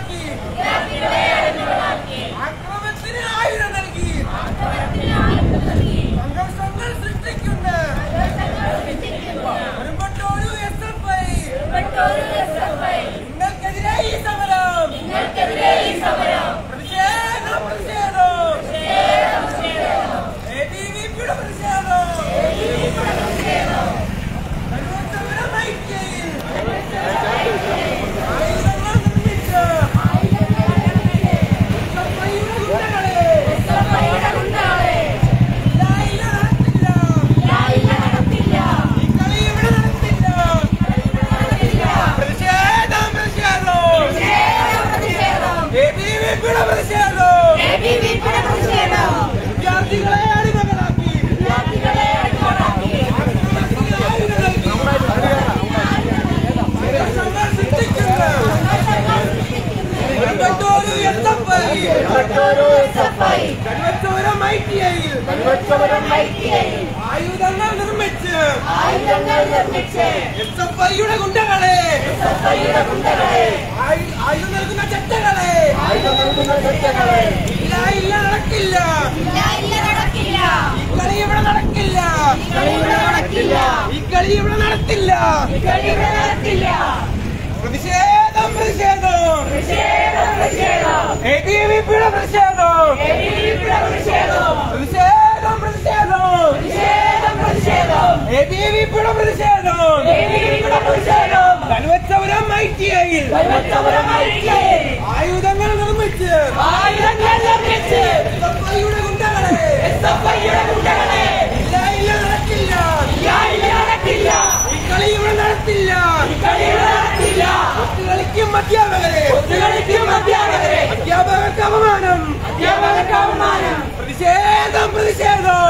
അടിമകളാക്കി ആക്രമണത്തിന് ആയുധം നൽകി സംഘർഷങ്ങൾ സൃഷ്ടിക്കുന്ന ഒരുപട്ടോരു എസ് എഫ് ഐ നിങ്ങൾക്കെതിരെ ഈ സമരം പ്രതിഷേധം പ്രതിഷേധം എബിവിപിയുടെ പ്രതിഷേധം കരുവച്ചവരം ഐക്യയിൽ ആയുധങ്ങൾ നിർമ്മിച്ച് എസ്എഫ്ഐയുടെ ഗുണ്ടകളെ ഇല്ല, ഇല്ല, നടത്തില്ല. ഈ കളി ഇവിടെ നടത്തില്ല. പ്രതിഷേധം, പ്രതിഷേധം. എബിവിപിയുടെ പ്രതിഷേധം. വിദ്യാർത്ഥികളെ അടിമകളാക്കി ആക്രമണത്തിന് ആയുധം നൽകി സംഘർഷങ്ങൾ സൃഷ്ടിക്കുന്ന ഒരുപട്ടോരു എസ്എഫ്ഐ കരുവച്ചവരം ഐക്യയിൽ ആയുധങ്ങൾ നിർമ്മിച്ച് എസ് എഫ് ഐയുടെ ഗുണ്ടകളെ ആയു- ആയുധം നൽകുന്ന ചട്ടകളെ ഇല്ല ഇല്ല നടക്കില്ല ഈ കളി ഇവിടെ നടക്കില്ല ഈ കളി ഇവിടെ നടത്തില്ല പ്രതിഷേധം പ്രതിഷേധം എബിവിപിയുടെ പ്രതിഷേധം പ്രതിഷേധം പ്രതിഷേധം എബിവിപിയുടെ പ്രതിഷേധം കനുവച്ചവരം ഐറ്റിഐയിൽ ആയുധങ്ങൾ നിർമ്മിച്ച് എസ്എഫ്ഐയുടെ ഗുണ്ടകളെ ഇല്ല ഇല്ല നടക്കില്ല ഈ കളി ഇവിടെ നടത്തില്ല ഒത്തുകളിക്കും അധ്യാപകരെ അധ്യാപകർക്ക് അപമാനം പ്രതിഷേധം പ്രതിഷേധം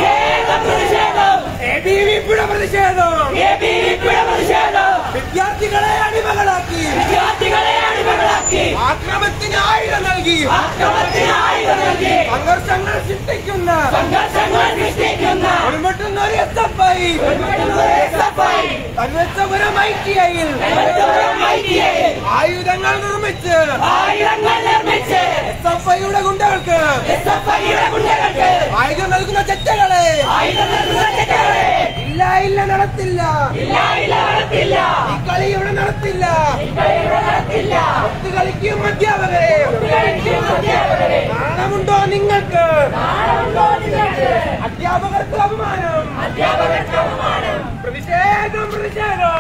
എബിവിപിയുടെ പ്രതിഷേധം വിദ്യാർത്ഥികളെ അടിമകളാക്കി ആക്രമത്തിന് ആയുധം നൽകി സംഘർഷങ്ങൾ സൃഷ്ടിക്കുന്ന ഒരുമട്ടുന്ന ഒരു എസ് എഫ് ഐ കരുവച്ചപുരം ഐറ്റിഐയിൽ ആയുധങ്ങൾ നിർമ്മിച്ച് എസ് എഫ് ഐയുടെ ഗുണ്ടകൾക്ക് ആയുധം നൽകുന്ന ചെറ്റകളെ ഇല്ല ഇല്ല നടത്തില്ല ഈ കളി ഇവിടെ നടത്തില്ല ഒത്തു കളിക്കും അധ്യാപകരെ നാണമുണ്ടോ നിങ്ങൾക്ക് അധ്യാപകർക്ക് അപമാനം പ്രതിഷേധം പ്രതിഷേധം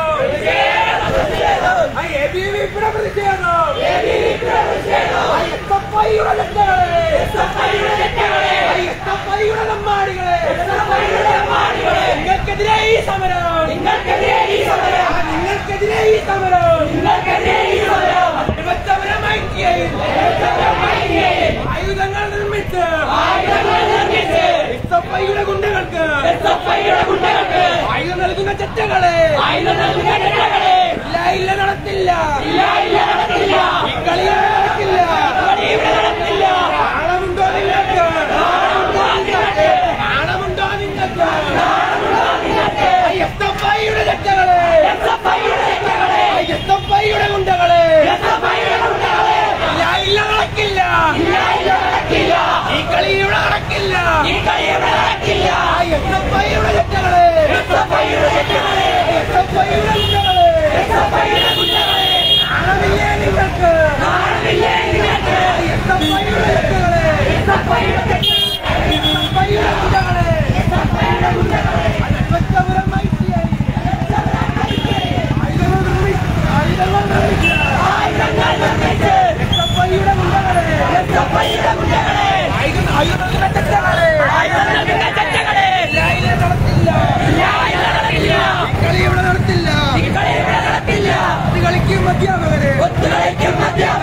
ആ എബിവിപിയുടെ പ്രതിഷേധം ആ എസ്എഫ്ഐയുടെ ചെറ്റകളെ ആ എസ്എഫ്ഐയുടെ നമ്മാടികളെ നിങ്ങൾക്കെതിരെ ഈ സമരം ആ, നിങ്ങൾക്കെതിരെ ഈ സമരം അടിമത്തവരം ഐക്യയിൽ ആയുധങ്ങൾ നിർമ്മിച്ച് എസ്എഫ്ഐയുടെ ഗുണ്ടകൾക്ക് ആയുധം നൽകുന്ന ചെറ്റകളെ ഇല്ല ഇല്ല നടത്തില്ല ഈ കളി ഇവിടെ നടക്കില്ല നാണമുണ്ടോ നിങ്ങൾക്ക് നാണമുണ്ടോ നിങ്ങൾക്ക് എസ്എഫ്ഐയുടെ ചെറ്റകളെ എസ്എഫ്ഐയുടെ ഗുണ്ടകളെ ഇല്ല ഇല്ല നടക്കില്ല ഈ കളി ഇവിടെ നടക്കില്ല എസ്എഫ്ഐയുടെ ചെറ്റകളെ എസ്എഫ്ഐയുടെ ഗുണ്ടകളെ നാണമില്ലേ നിങ്ങൾക്ക് എസ്എഫ്ഐയുടെ ചെറ്റകളെ എസ്എഫ്ഐയുടെ ഗുണ്ടകളെ അടിമത്തപുരം ഐറ്റിഐ ആയുധങ്ങൾ നിർമ്മിച്ച് ആയുധങ്ങൾ നിർമ്മിച്ച് എസ്എഫ്ഐയുടെ ഗുണ്ടകളെ ആയുധം ആയുധങ്ങളുടെ ചെറ്റകളെ ഇല്ല ഇല്ല നടത്തില്ല ഈ കളി ഇവിടെ നടത്തില്ല ഇത് കളിക്കും അധ്യാപകരെ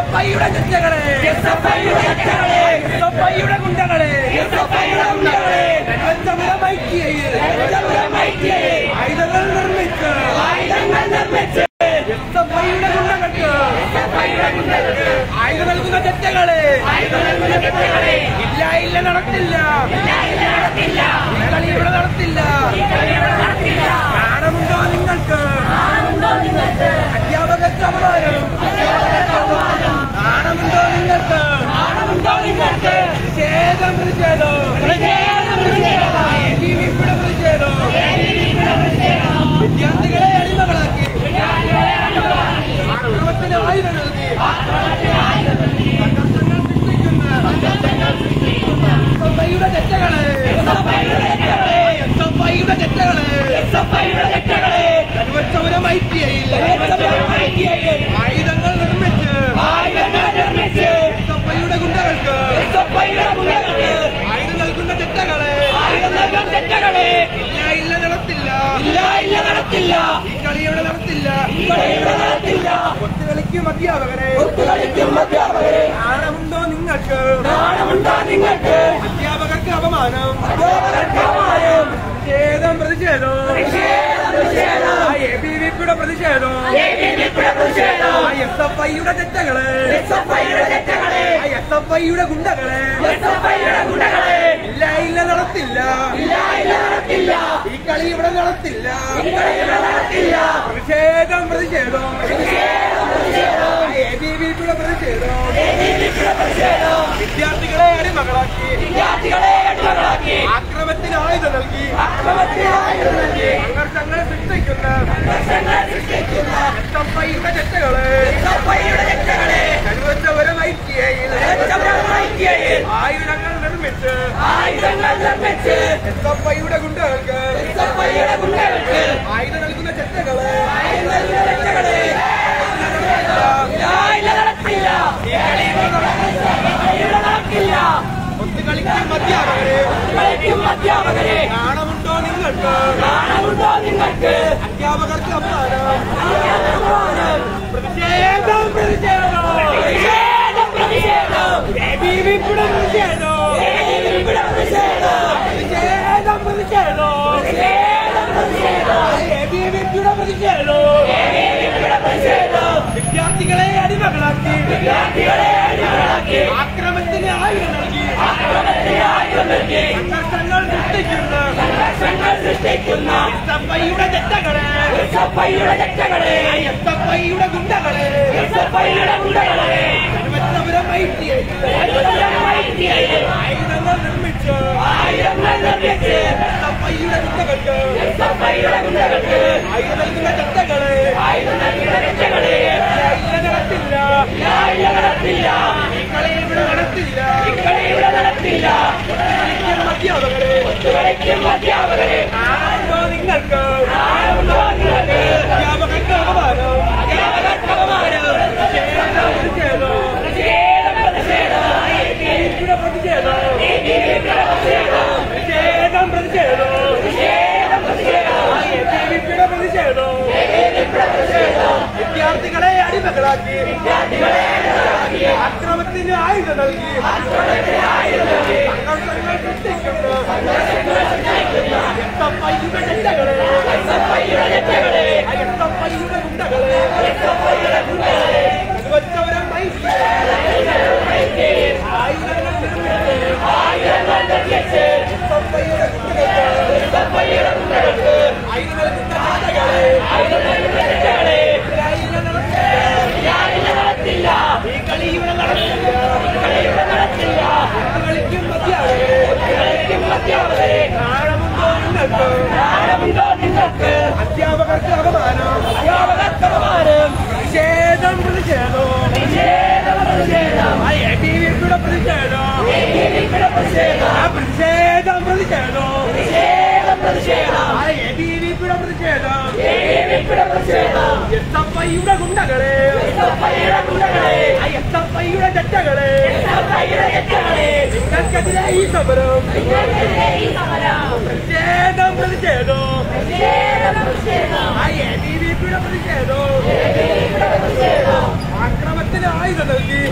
എസ്എഫ്ഐയുടെ തെറ്റുകളെ എസ്എഫ്ഐയുടെ തെറ്റുകളെ എസ്എഫ്ഐയുടെ ഗുണ്ടകളെ എസ്എഫ്ഐയുടെ ഗുണ്ടകളെ ആയുധങ്ങൾ നിർമ്മിച്ച് ആയുധങ്ങൾ നിർമ്മിച്ച് എസ്എഫ്ഐയുടെ ഗുണ്ടകൾക്ക് എസ്എഫ്ഐയുടെ ഗുണ്ടകൾക്ക് ആയുധം നൽകുന്ന തെറ്റുകളെ ആയുധം നൽകുന്ന തെറ്റുകളെ ഇല്ല ഇല്ല നടത്തില്ല ഇല്ല ഇല്ല നടത്തില്ല ഈ കളി ഇവിടെ നടത്തില്ല ഈ കളി ഇവിടെ നടത്തില്ല നാണമുണ്ടോ നിങ്ങൾക്ക് നാണമുണ്ടോ നിങ്ങൾക്ക് അധ്യാപകർക്ക് അപമാനം നാണമുണ്ടോ നിങ്ങൾക്ക് നാണമുണ്ടോ നിങ്ങൾക്ക് പ്രതിഷേധം പ്രതിഷേധം പ്രതിഷേധം പ്രതിഷേധം പ്രതിഷേധം വിദ്യാർത്ഥികളെ അടിമകളാക്കി അക്രമത്തിന് ആയുധം നൽകി എസ്എഫ്ഐയുടെ തെറ്റുകളെ എസ്എഫ്ഐയുടെ തെറ്റുകളെ കരുവച്ചപുരം ഐ ടി ഐയിൽ ആയുധങ്ങൾ നിർമ്മിച്ച് എസ്എഫ്ഐയുടെ ഗുണ്ടകൾക്ക് ആയുധം നൽകുന്ന തെറ്റകളെ ഇല്ല ഇല്ല നടത്തില്ല ഇല്ല ഇല്ല നടത്തില്ല ഈ കളി ഇവിടെ നടത്തില്ല ഈ കളി ഇവിടെ നടത്തില്ല ഒത്തുകളിക്കും അധ്യാപകരെ ഒത്തുകളിക്കും അധ്യാപകരെ നാണമുണ്ടോ നിങ്ങൾക്ക് നാണമുണ്ടോ നിങ്ങൾക്ക് അധ്യാപകർക്ക് അപമാനം അധ്യാപകർക്ക് അപമാനം പ്രതിഷേധം പ്രതിഷേധം എ ബി വി പിയുടെ പ്രതിഷേധം എസ് എഫ് ഐയുടെ തെറ്റകള് എസ് എഫ് ഐയുടെ ഗുണ്ടകളെ ഇല്ല ഇല്ല നടത്തില്ല ഈ കളി ഇവിടെ നടത്തില്ല പ്രതിഷേധം പ്രതിഷേധം എ ബി വി പിയുടെ പ്രതിഷേധം വിദ്യാർത്ഥികളെ അടിമകളാക്കി ആക്രമത്തിന് ആയുധം നൽകി സംഘർഷങ്ങൾ സൃഷ്ടിക്കുന്ന എസ് എഫ് ഐയുടെ തെറ്റുകള് കരുവച്ചവരം ഐ ടി ഐയിൽ ആയുധങ്ങൾ നിർമ്മിച്ച് എസ് എഫ് ഐയുടെ ഗുണ്ടകൾക്ക് ആയുധം നൽകുന്ന തെറ്റുകള് ഒത്തുകളിക്കും അധ്യാപകരെ നാണമുണ്ടോ നിങ്ങൾക്ക് അധ്യാപകർക്ക് അപമാനം പ്രതിഷേധം പ്രതിഷേധം എബിവിപിയുടെ പ്രതിഷേധം പ്രതിഷേധം പ്രതിഷേധം എബിവിപിയുടെ പ്രതിഷേധം വിദ്യാർത്ഥികളെ അടിമകളാക്കി ആക്രമത്തിന് ആയുധം നൽകി സംഘർഷങ്ങൾ സൃഷ്ടിക്കുന്ന എസ്എഫ്ഐയുടെ തെറ്റകളെ എസ്എഫ്ഐയുടെ ഗുണ്ടകളെ തിരുവനന്തപുരം ഐ ടി ഐ ആയുധങ്ങൾ നിർമ്മിച്ച് എസ്എഫ്ഐയുടെ ഗുണ്ടകൾക്ക് ആയുധം നൽകുന്ന തെറ്റകളെ ഇല്ല നടത്തില്ല ഈ കളി ഇവിടെ നടത്തില്ല ഒത്തുകളിക്കും അധ്യാപകരെ ആണുണ്ടോ നിങ്ങൾക്ക് അധ്യാപകർക്ക് അപമാനം പ്രതിഷേധം പ്രതിഷേധം പ്രതിഷേധം വിദ്യാർത്ഥികളെ അടിമകളാക്കി അക്രമത്തിന് ആയുധം നൽകി സംഘർഷങ്ങൾ സൃഷ്ടിക്കുന്നു എസ്എഫ്ഐയുടെ ജെണ്ടകളെ എസ്എഫ്ഐയുടെ ഗുണ്ടകളെ വെച്ചവരം ആയുധങ്ങൾ നിർമ്മിച്ച് എസ്എഫ്ഐയുടെ ഗുണ്ടകൾക്ക് ആയുധങ്ങൾ ഗുണ്ടകളെ നടത്തില്ല ഈ കളി ഇവിടെ നടത്തില്ല കളിക്കും അധ്യാപകരെ നാണമുണ്ടോ നിങ്ങൾക്ക് അധ്യാപകർക്ക് അപമാനം പ്രതിഷേധം പ്രതിഷേധം ആ എ ബി വി പിയുടെ പ്രതിഷേധം ആ പ്രതിഷേധം പ്രതിഷേധം ആ എ ബി വി പിയുടെ പ്രതിഷേധം എസ് എഫ് ഐയുടെ ഗുണ്ടകളെ ആ എസ് എഫ് ഐയുടെ തെറ്റകളെ നിങ്ങൾക്കെതിരെ ഈ സമരം പ്രതിഷേധം പ്രതിഷേധം ആ എ ബി വി പിയുടെ പ്രതിഷേധം ആക്രമത്തിന് ആയുധം നൽകി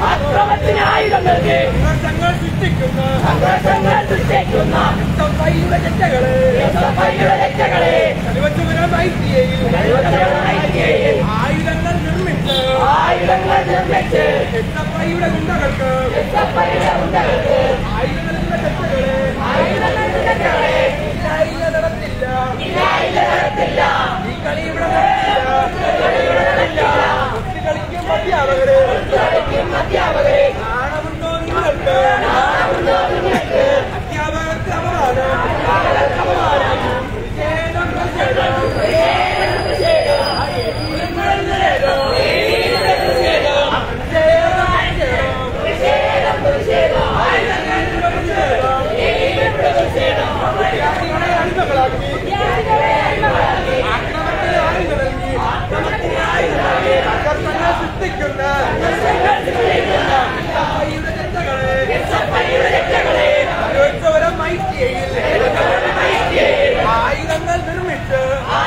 നൽകി സംഘർഷങ്ങൾ സൃഷ്ടിക്കുന്ന സംഘർഷങ്ങൾ സൃഷ്ടിക്കുന്ന എസ്എഫ്ഐയുടെ തെറ്റകളെ എസ്എഫ്ഐയുടെ രക്ഷകളെ കരുവച്ചപരമായി സിഐയിൽ ഐക്യയിൽ ആയുധങ്ങൾ നിർമ്മിച്ച് ആയുധങ്ങൾ നിർമ്മിച്ച് എസ്എഫ്ഐയുടെ ഗുണ്ടകൾക്ക് എസ്എഫ്ഐയുടെ ഗുണ്ടകൾക്ക് ആയുധങ്ങളുടെ തെറ്റുകളെ ആയുധങ്ങളുടെ രക്ഷകളെ ഇല്ലായില്ല നടത്തില്ല ഇല്ല ഇല്ല നടത്തില്ല ഈ കളി ഇവിടെ നടത്തില്ല ഒത്തു കളിക്കും അധ്യാപകരെ കളിക്കും അധ്യാപകരെ നാണമുണ്ടോ നിങ്ങൾക്ക് നാണമുണ്ടോ നിങ്ങൾക്ക് അധ്യാപകർക്ക് അപമാനം അപമാനം നിഷേധം പ്രതിഷേധം പ്രതിഷേധം പ്രതിഷേധം വിദ്യാർത്ഥികളെ അടിമകളാക്കി ആക്രമണത്തിന് ആയുധം നൽകി സംഘർഷങ്ങൾ സൃഷ്ടിക്കുന്ന എസ്എഫ്ഐയുടെ തെറ്റുകളെ തിരുവനന്തപുരം ഐറ്റിഐയിൽ ആയുധങ്ങൾ നിർമ്മിച്ച്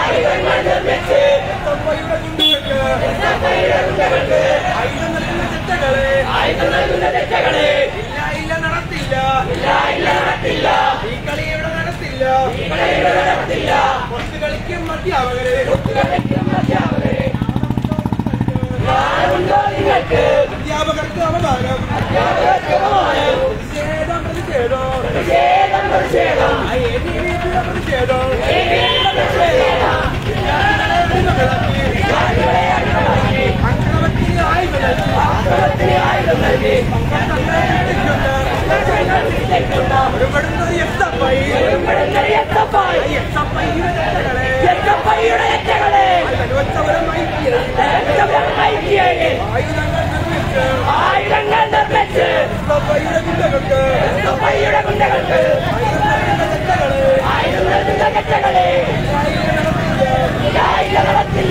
എസ്എഫ്ഐയുടെ ഗുണ്ടകൾക്ക് ആയുധം നൽകുന്ന തെറ്റുകളെ ആയുധം നൽകുന്ന രക്ഷകളെ ഇല്ല ഇല്ല നടത്തില്ല ഇല്ല ഇല്ല നടത്തില്ല ഈ കളി ഇവിടെ നടത്തില്ല കളിയുടെ നടത്തില്ല ഒത്തു കളിക്കും അധ്യാപകരെ കളിക്കും അധ്യാപകരെ നാണമുണ്ടോ നിങ്ങൾക്ക് അധ്യാപകർക്ക് അപമാനം അധ്യാപകർക്ക് അപമാനം പ്രതിഷേധം പ്രതിഷേധം പ്രതിഷേധം പ്രതിഷേധം ഏകീകൃത പ്രതിഷേധം പ്രതിഷേധം അടിമകളാക്കി അക്രമത്തിന് ആയുധം നൽകി ആക്രമണത്തിന് ആയുധം നൽകി സംഘർഷങ്ങൾ സൃഷ്ടിക്കുന്ന ഒരുപെടുന്ന എസ്എഫ്ഐ ഒരുപ്പെടുന്ന എസ്എഫ്ഐ എസ്എഫ്ഐയുടെ തെറ്റുകളെ എസ്എഫ്ഐയുടെ രക്ഷകളെ കരുവച്ചവരം ഐറ്റിഐ ഐക്യയിൽ ആയുധങ്ങൾ നിർമ്മിച്ച് ആയുധങ്ങൾ നിർമ്മിച്ച് എസ്എഫ്ഐയുടെ ഗുണ്ടകൾക്ക് എസ്എഫ്ഐയുടെ ഗുണ്ടകൾക്ക് ആയുധം നൽകുന്ന തെറ്റുകളെ ആയുധം നടത്തില്ല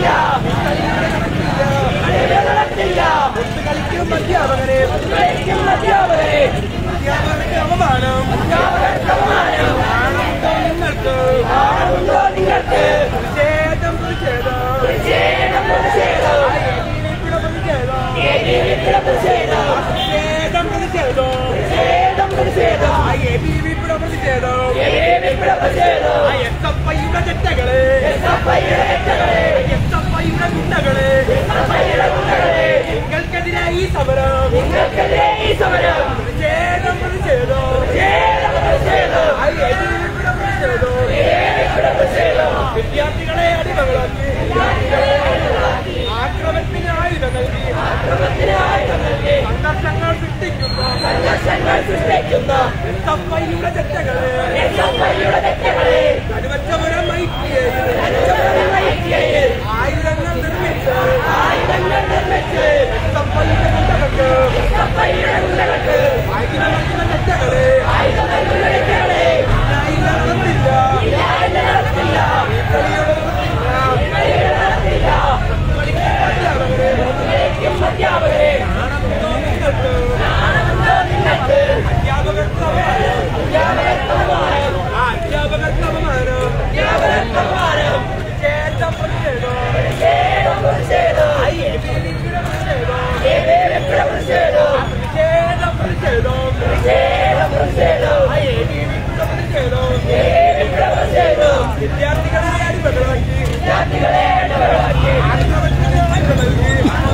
കളിയുടെ നടത്തില്ല ഒത്തു കളിക്കും അധ്യാപകരെ കളിക്കും അധ്യാപകരെ അധ്യാപകർക്ക് അപമാനം അധ്യാപകർക്ക് അപമാനം ആണുണ്ടോ നിങ്ങൾക്ക് ആണുണ്ടോ നിങ്ങൾക്ക് പ്രതിഷേധം പ്രതിഷേധം പ്രതിഷേധം പ്രതിഷേധം ഇവിടെ പ്രതിഷേധം ഏകീകൃത പ്രതിഷേധം പ്രതിഷേധം പ്രതിഷേധം പ്രതിഷേധം പ്രതിഷേധം ആ എബിവിപിയുടെ പ്രതിഷേധം ഏകീകൃത പ്രതിഷേധം ആ എസ്എഫ്ഐയുടെ തെറ്റകളെ എസ്എഫ്ഐയുടെ രക്ഷകളെ എസ്എഫ്ഐയുടെ ഗുണ്ടകളെ എസ്എഫ്ഐയുടെ ഗുണ്ടകളെ നിങ്ങൾക്കെതിരെ ഈ സമരം നിങ്ങൾക്കെതിരെ ഈ സമരം പ്രതിഷേധം പ്രതിഷേധം പ്രതിഷേധം പ്രതിഷേധം ആ എബിവിപിയുടെ പ്രതിഷേധം ഏകീകൃത പ്രതിഷേധം വിദ്യാർത്ഥികളെ അടിമകളാക്കി ആക്രമണത്തിന് ആയുധം നൽകി ആക്രമണത്തിന് ആയുധം നൽകി സംഘർഷങ്ങൾ സൃഷ്ടിക്കുന്ന സംഘർഷങ്ങൾ സൃഷ്ടിക്കുന്ന എസ്എഫ്ഐയുടെ തെറ്റകളെ എസ്എഫ്ഐയുടെ രക്ഷകളെ കരുവച്ചപുരം ഐറ്റിഐ ഐക്യയിൽ ആയുധങ്ങൾ നിർമ്മിച്ച് ആയുധങ്ങൾ നിർമ്മിച്ച് എസ്എഫ്ഐയുടെ ഗുണ്ടകൾക്ക് എസ്എഫ്ഐയുടെ ഗുണ്ടകൾക്ക് ആയുധം നൽകുന്ന തെറ്റകളെ ആയുധം നൽകുന്ന രക്ഷകളെ ഇല്ല നടത്തില്ല ഇല്ലായ്മ നടത്തില്ല കളിയുടെ നടത്തില്ല കളിയുടെ നടത്തില്ല അധ്യാപകരെ കളിക്കും അധ്യാപകരെ ആണമുണ്ടോ നിങ്ങൾക്ക് ആണമുണ്ടോ നിങ്ങൾക്ക് അധ്യാപകർക്ക് അപമാനം അധ്യാപകർക്ക് അപമാനം ആ അധ്യാപകർക്ക് അപമാനം അധ്യാപകർക്ക് അപമാനം പ്രതിഷേധം പ്രതിഷേധം പ്രതിഷേധം പ്രതിഷേധം ഐ എബിവിപിയുടെ പ്രതിഷേധം ഏകീകൃത പ്രതിഷേധം പ്രതിഷേധം പ്രതിഷേധം പ്രതിഷേധം പ്രതിഷേധം ഐ എബിവിപിയുടെ പ്രതിഷേധം ഏകീകൃത പ്രതിഷേധം വിദ്യാർത്ഥികളെ അടിമകളാക്കി വിദ്യാർത്ഥികളെ ഇടപെടാക്കി ആക്രമണത്തിന് ആയുധം നൽകി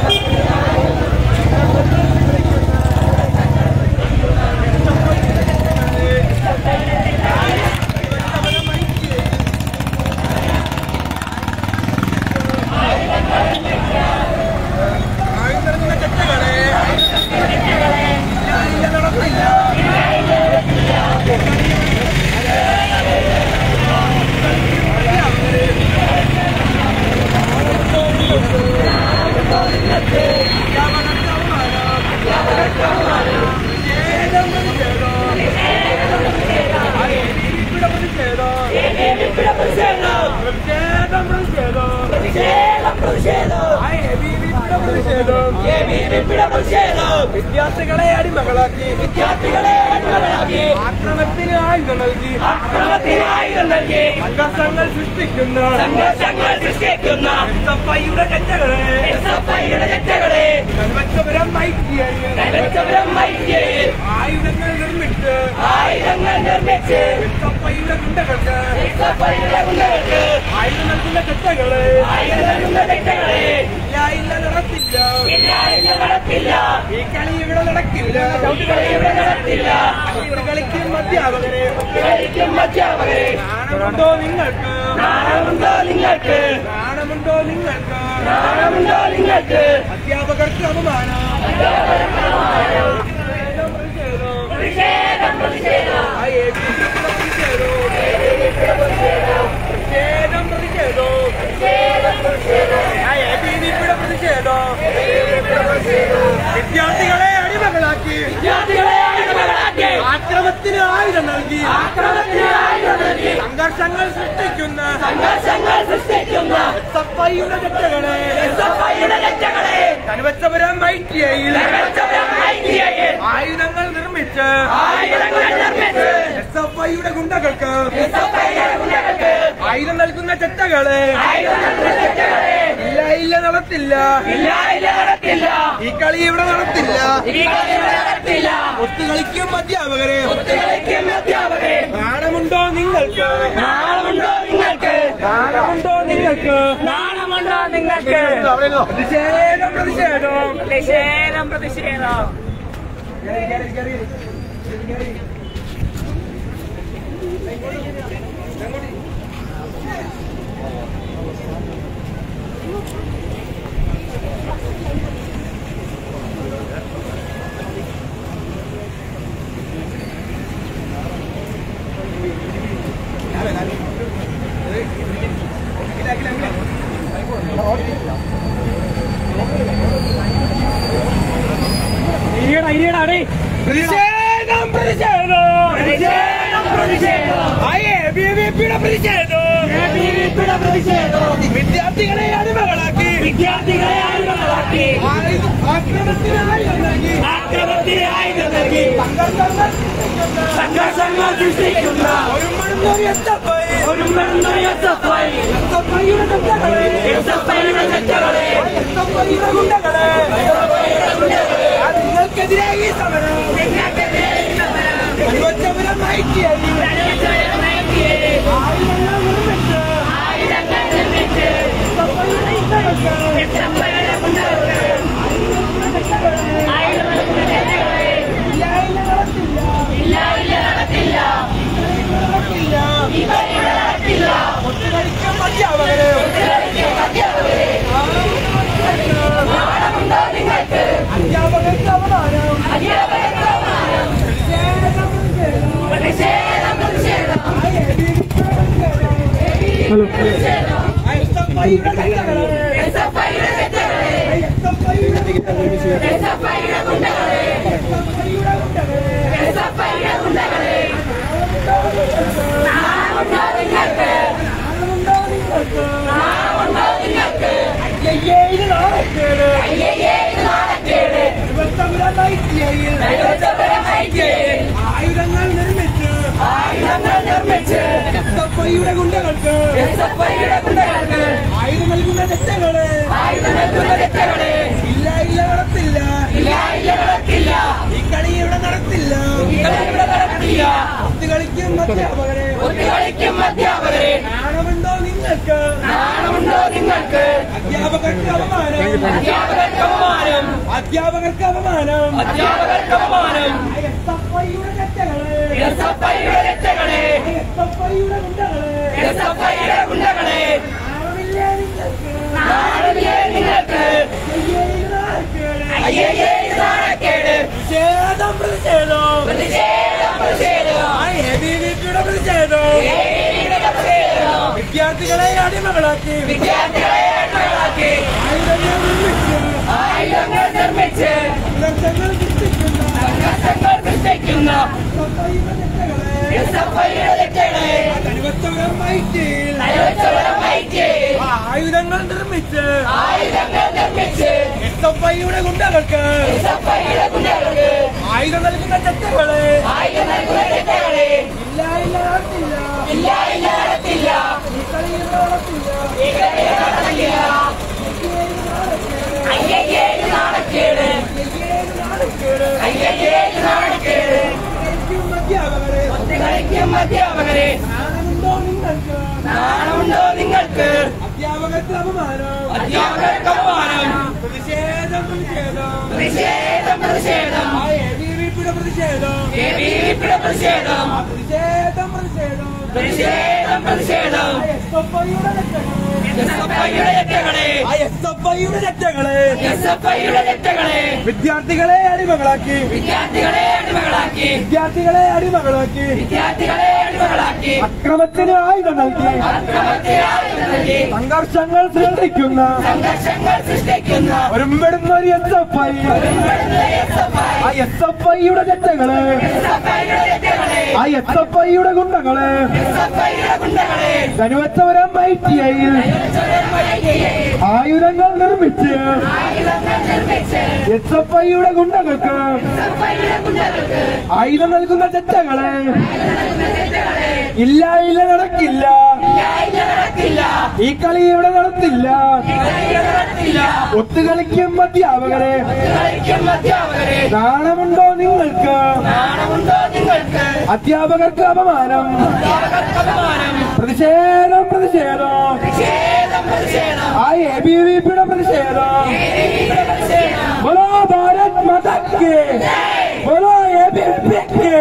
ആയുധങ്ങളുടെ തെറ്റുകളെ ഇല്ല ഇല്ല നടത്തില്ല ഏകീകൃത പ്രതിഷേധം പ്രതിഷേധം പ്രതിഷേധം പ്രതിഷേധം പ്രതിഷേധം ഏകീകൃത പ്രതിഷേധം വിദ്യാർത്ഥികളെ അടിമകളാക്കി വിദ്യാർത്ഥികളെ അടിമകളാക്കി ആക്രമണത്തിന് ആയുധം നൽകി അക്രമത്തിന് ആയുധം നൽകി സംഘർഷങ്ങൾ സൃഷ്ടിക്കുന്ന സംഘർഷങ്ങൾ സൃഷ്ടിക്കുന്ന എസ്എഫ്ഐയുടെ തെറ്റകളെ എസ്എഫ്ഐയുടെ രക്ഷകളെ കൽവച്ചപുരം ഐറ്റിഐയിൽ കൽവച്ചപുരം ഐറ്റിഐയിൽ ആയുധങ്ങൾ നിർമ്മിച്ച് ആയുധങ്ങൾ നിർമ്മിച്ച് എസ്എഫ്ഐയുടെ ഗുണ്ടകൾക്ക് എസ്എഫ്ഐയുടെ ഗുണ്ടകൾക്ക് ആയുധം നൽകുന്ന തെറ്റകളെ ആയുധം നൽകുന്ന തെറ്റുകളെ ഇല്ല ഇല്ല നടത്തില്ല ഇല്ല ഇല്ല നടത്തില്ല ഈ കളി ഇവിടെ നടക്കില്ല ചവിട്ടുകളി ഇവിടെ നടത്തില്ല ഇത് കളിക്കും അധ്യാപകരെ കളിക്കും അധ്യാപകരെ നാണമുണ്ടോ നിങ്ങൾക്ക് നാണമുണ്ടോ നിങ്ങൾക്ക് നാണമുണ്ടോ നിങ്ങൾക്ക് നാണമുണ്ടോ നിങ്ങൾക്ക് അധ്യാപകർക്ക് അപമാനം പ്രതിഷേധം പ്രതിഷേധം ആ എ ബി പ്രതിഷേധം പ്രതിഷേധം ആ എ ബി വിപിയുടെ പ്രതിഷേധം വിദ്യാർത്ഥികളെ അടിമകളാക്കി വിദ്യാർത്ഥികളെ അടിമകളാക്കി ആക്രമത്തിന് ആയുധം നൽകി ആക്രമണത്തിന് ആയുധം നൽകി സംഘർഷങ്ങൾ സൃഷ്ടിക്കുന്ന സംഘർഷങ്ങൾ സൃഷ്ടിക്കുന്ന എസ്എഫ്ഐയുടെ തെറ്റുകളെ എസ്എഫ്ഐയുടെ രക്ഷകളെ കനുവച്ചപുരം ഐറ്റിഐയിൽ കൽവച്ചപുരം ഐറ്റിഐയിൽ ആയുധങ്ങൾ നിർമ്മിച്ച് ആയുധങ്ങൾ നിർമ്മിച്ച് എസ്എഫ്ഐയുടെ ഗുണ്ടകൾക്ക് എസ്എഫ്ഐയുടെ ഗുണ്ടകൾക്ക് ആയുധം നൽകുന്ന ചെറ്റകളെ ആയുധം നൽകുന്ന രക്ഷകളെ ഇല്ല ഇല്ല നടത്തില്ല ഇല്ല ഇല്ല നടത്തില്ല ഈ കളി ഇവിടെ നടത്തില്ല ഈ കളി ഇവിടെ നടത്തില്ല ഒത്തുകളിക്കും അധ്യാപകരെ ഒത്തുകളിക്കും അധ്യാപകരെ നാണമുണ്ടോ നിങ്ങൾക്ക് നാണമുണ്ടോ നിങ്ങൾക്ക് നാണമുണ്ടോ നിങ്ങൾക്ക് നാണമുണ്ടോ നിങ്ങൾക്ക് പ്രതിഷേധം പ്രതിഷേധം പ്രതിഷേധം പ്രതിഷേധം പ്രതിഷേധം പ്രതിഷേധം പ്രതിഷേധം പ്രതിഷേധം പ്രതിഷേധം പ്രതിഷേധം വിദ്യാർത്ഥികളെ അടിമകളാക്കി വിദ്യാർത്ഥികളെ അടിമകളാക്കി ആയുധ- ആക്രമണത്തിന് ആയുധം നൽകി ആക്രമണത്തിന് ആയുധം നൽകി സംഘർഷങ്ങൾ സൃഷ്ടിക്കുന്ന സംഘർഷങ്ങൾ സൃഷ്ടിക്കുന്ന ഒരുമണുന്ന ഒരു എസ്എഫ്ഐ ഒരു എസ്എഫ്ഐ എസ്എഫ്ഐയുടെ ഗുണ്ടകളെ എസ്എഫ്ഐയുടെ തെറ്റുകളെ എസ്എഫ്ഐയുടെ ഗുണ്ടകളെ ആ നിങ്ങൾക്കെതിരെ ഈ സമരം കൈവച്ചവരം ഐറ്റിഐ ആയുധങ്ങൾ നിർമ്മിച്ച് എസ്എഫ്ഐയുടെ ഗുണ്ടകൾക്ക് ഇല്ല ഇല്ല നടത്തില്ല നടത്തില്ല ഒത്തുകളിക്കും അധ്യാപകരെ അധ്യാപകർക്ക് അപമാനം പ്രതിഷേധം പ്രതിഷേധം ആ എബി ആ എസ്എഫ്ഐയുടെ ഗുണ്ടകളെ എസ്എഫ്ഐയുടെ ഗുണ്ടകളെ എസ്എഫ്ഐയുടെ ഗുണ്ടകളെ നാണമുണ്ടോ നിങ്ങൾക്ക് അയ്യയ്യേ ഇത് നാണക്കേട് ഇരുപത്തൊമ്പതാം ഐറ്റിഐയിൽ ആയുധങ്ങൾ നിർമ്മിച്ച് എസ്എഫ്ഐയുടെ ഗുണ്ടകൾക്ക് ആയുധം നൽകുന്ന തെറ്റകളെ ഇല്ല ഇല്ല നടത്തില്ല ഈ കളി ഇവിടെ നടത്തില്ല ഒത്തുകളിക്കും അധ്യാപകരെ കളിക്കും അധ്യാപകരെ നാണമുണ്ടോ നിങ്ങൾക്ക് നാണമുണ്ടോ നിങ്ങൾക്ക് അധ്യാപകർക്ക് അപമാനം അധ്യാപകർക്ക് അപമാനം അധ്യാപകർക്ക് അപമാനം അധ്യാപകർക്ക് അപമാനം എസ്എഫ്ഐയുടെ തെറ്റകളെ എസ്എഫ്ഐയുടെ രക്ഷകളെ എസ്എഫ്ഐയുടെ ഗുണ്ടകളെ എസ്എഫ്ഐയുടെ ഗുണ്ടകളെ നാണമില്ലേ നിങ്ങൾക്ക് നാടില്ലേ നിങ്ങൾക്ക് അയ്യേ, ഇത് നാണക്കേട്. അയ്യേ ഇത് നാണക്കേട് പ്രതിഷേധം പ്രതിഷേധം പ്രതിഷേധം പ്രതിഷേധം ആ എബിവിപിയുടെ പ്രതിഷേധം ഏകീകൃത പ്രതിഷേധം വിദ്യാർത്ഥികളെ അടിമകളാക്കി വിദ്യാർത്ഥികളെ അടിമകളാക്കി ആയുധങ്ങൾ നിർമ്മിച്ച് ആയുധങ്ങൾ നിർമ്മിച്ച് സംഘർഷങ്ങൾ സൃഷ്ടിക്കുന്ന സംഘർഷങ്ങൾ സൃഷ്ടിക്കുന്ന എസ്എഫ്ഐയുടെ തെറ്റുകളെ എസ്എഫ്ഐയുടെ രക്ഷകളെ കരുവത്തവരം ഐറ്റിയിൽ കലോത്സവം ഐക്യം ആ ആയുധങ്ങൾ നിർമ്മിച്ച് ആയുധങ്ങൾ നിർമ്മിച്ച് എസ്എഫ്ഐയുടെ ഗുണ്ടകൾക്ക് എസ്എഫ്ഐയുടെ ഗുണ്ടകൾക്ക് ആയുധം നൽകുന്ന തെറ്റുകളെ ആയുധം നൽകുന്ന രക്ഷകളെ ഇല്ല ഇല്ല നടത്തില്ല ഇല്ല ഇല്ല നടത്തില്ല ഈ കളി ഇവിടെ നടത്തില്ല ഈ കളി നടത്തില്ല അയ്യയ്യേ ഇത് നാണക്കേട് അധ്യാപകരെ നാണമുണ്ടോ നിങ്ങൾക്ക് നാണമുണ്ടോ നിങ്ങൾക്ക് അധ്യാപകർക്ക് അപമാനം അധ്യാപകർക്ക് അപമാനം പ്രതിഷേധം പ്രതിഷേധം പ്രതിഷേധം പ്രതിഷേധം ആ ABVP യുടെ പ്രതിഷേധം എ ബി വി പിയുടെ പ്രതിഷേധം പ്രതിഷേധം പ്രതിഷേധം പ്രതിഷേധം പ്രതിഷേധം എസ് എഫ് ഐയുടെ രക്ഷകളെ എസ് എഫ് ഐയുടെ രക്തങ്ങളെ ആ എസ് എഫ് ഐയുടെ രക്ഷകളെ എസ് എഫ് ഐയുടെ രക്തങ്ങളെ വിദ്യാർത്ഥികളെ അടിമകളാക്കി വിദ്യാർത്ഥികളെ അടിമകളാക്കി വിദ്യാർത്ഥികളെ അടിമകളാക്കി വിദ്യാർത്ഥികളെ അടിമകളാക്കി അക്രമത്തിന് ആയുധം നൽകി അക്രമത്തെ ആയുധം നൽകി സംഘർഷങ്ങൾ സൃഷ്ടിക്കുന്ന സംഘർഷങ്ങൾ സൃഷ്ടിക്കുന്ന ഒരുമ്പെടുന്ന ഒരു എസ് എഫ് ഐ ആ എസ് എഫ് ഐയുടെ രക്ഷകളെ ആ എസ് എഫ് ഐയുടെ ഗുണ്ടകളെ ധനുവച്ചവരം ഐ ടി ഐയിൽ ആയുധങ്ങൾ നിർമ്മിച്ച് എസ് എഫ് ഐയുടെ ഗുണ്ടകൾക്ക് ആയുധം നൽകുന്ന ചെറ്റകളെ ഇല്ല ഇല്ല നടക്കില്ല ഈ കളി ഇവിടെ നടത്തില്ല ഒത്തുകളിക്കും അധ്യാപകരെ അധ്യാപകരെ നാണമുണ്ടോ നിങ്ങൾക്ക് നാണമുണ്ടോ നിങ്ങൾക്ക് അധ്യാപകർക്ക് അപമാനം അപമാനം പ്രതിഷേധം പ്രതിഷേധം പ്രതിഷേധം പ്രതിഷേധം ആ എ ബി വി പിയുടെ പ്രതിഷേധം ബോലോ ഭാരത് മതക്ക് ബോലോ എ ബി പിക്ക്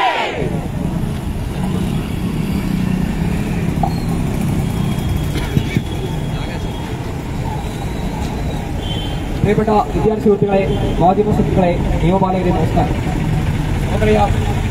പ്രിയപ്പെട്ട വിദ്യാർത്ഥി സുഹൃത്തുക്കളെ മാധ്യമ സുഹൃത്തുക്കളെ നിയമപാലകരെ നമസ്കാരം നമുക്കറിയാം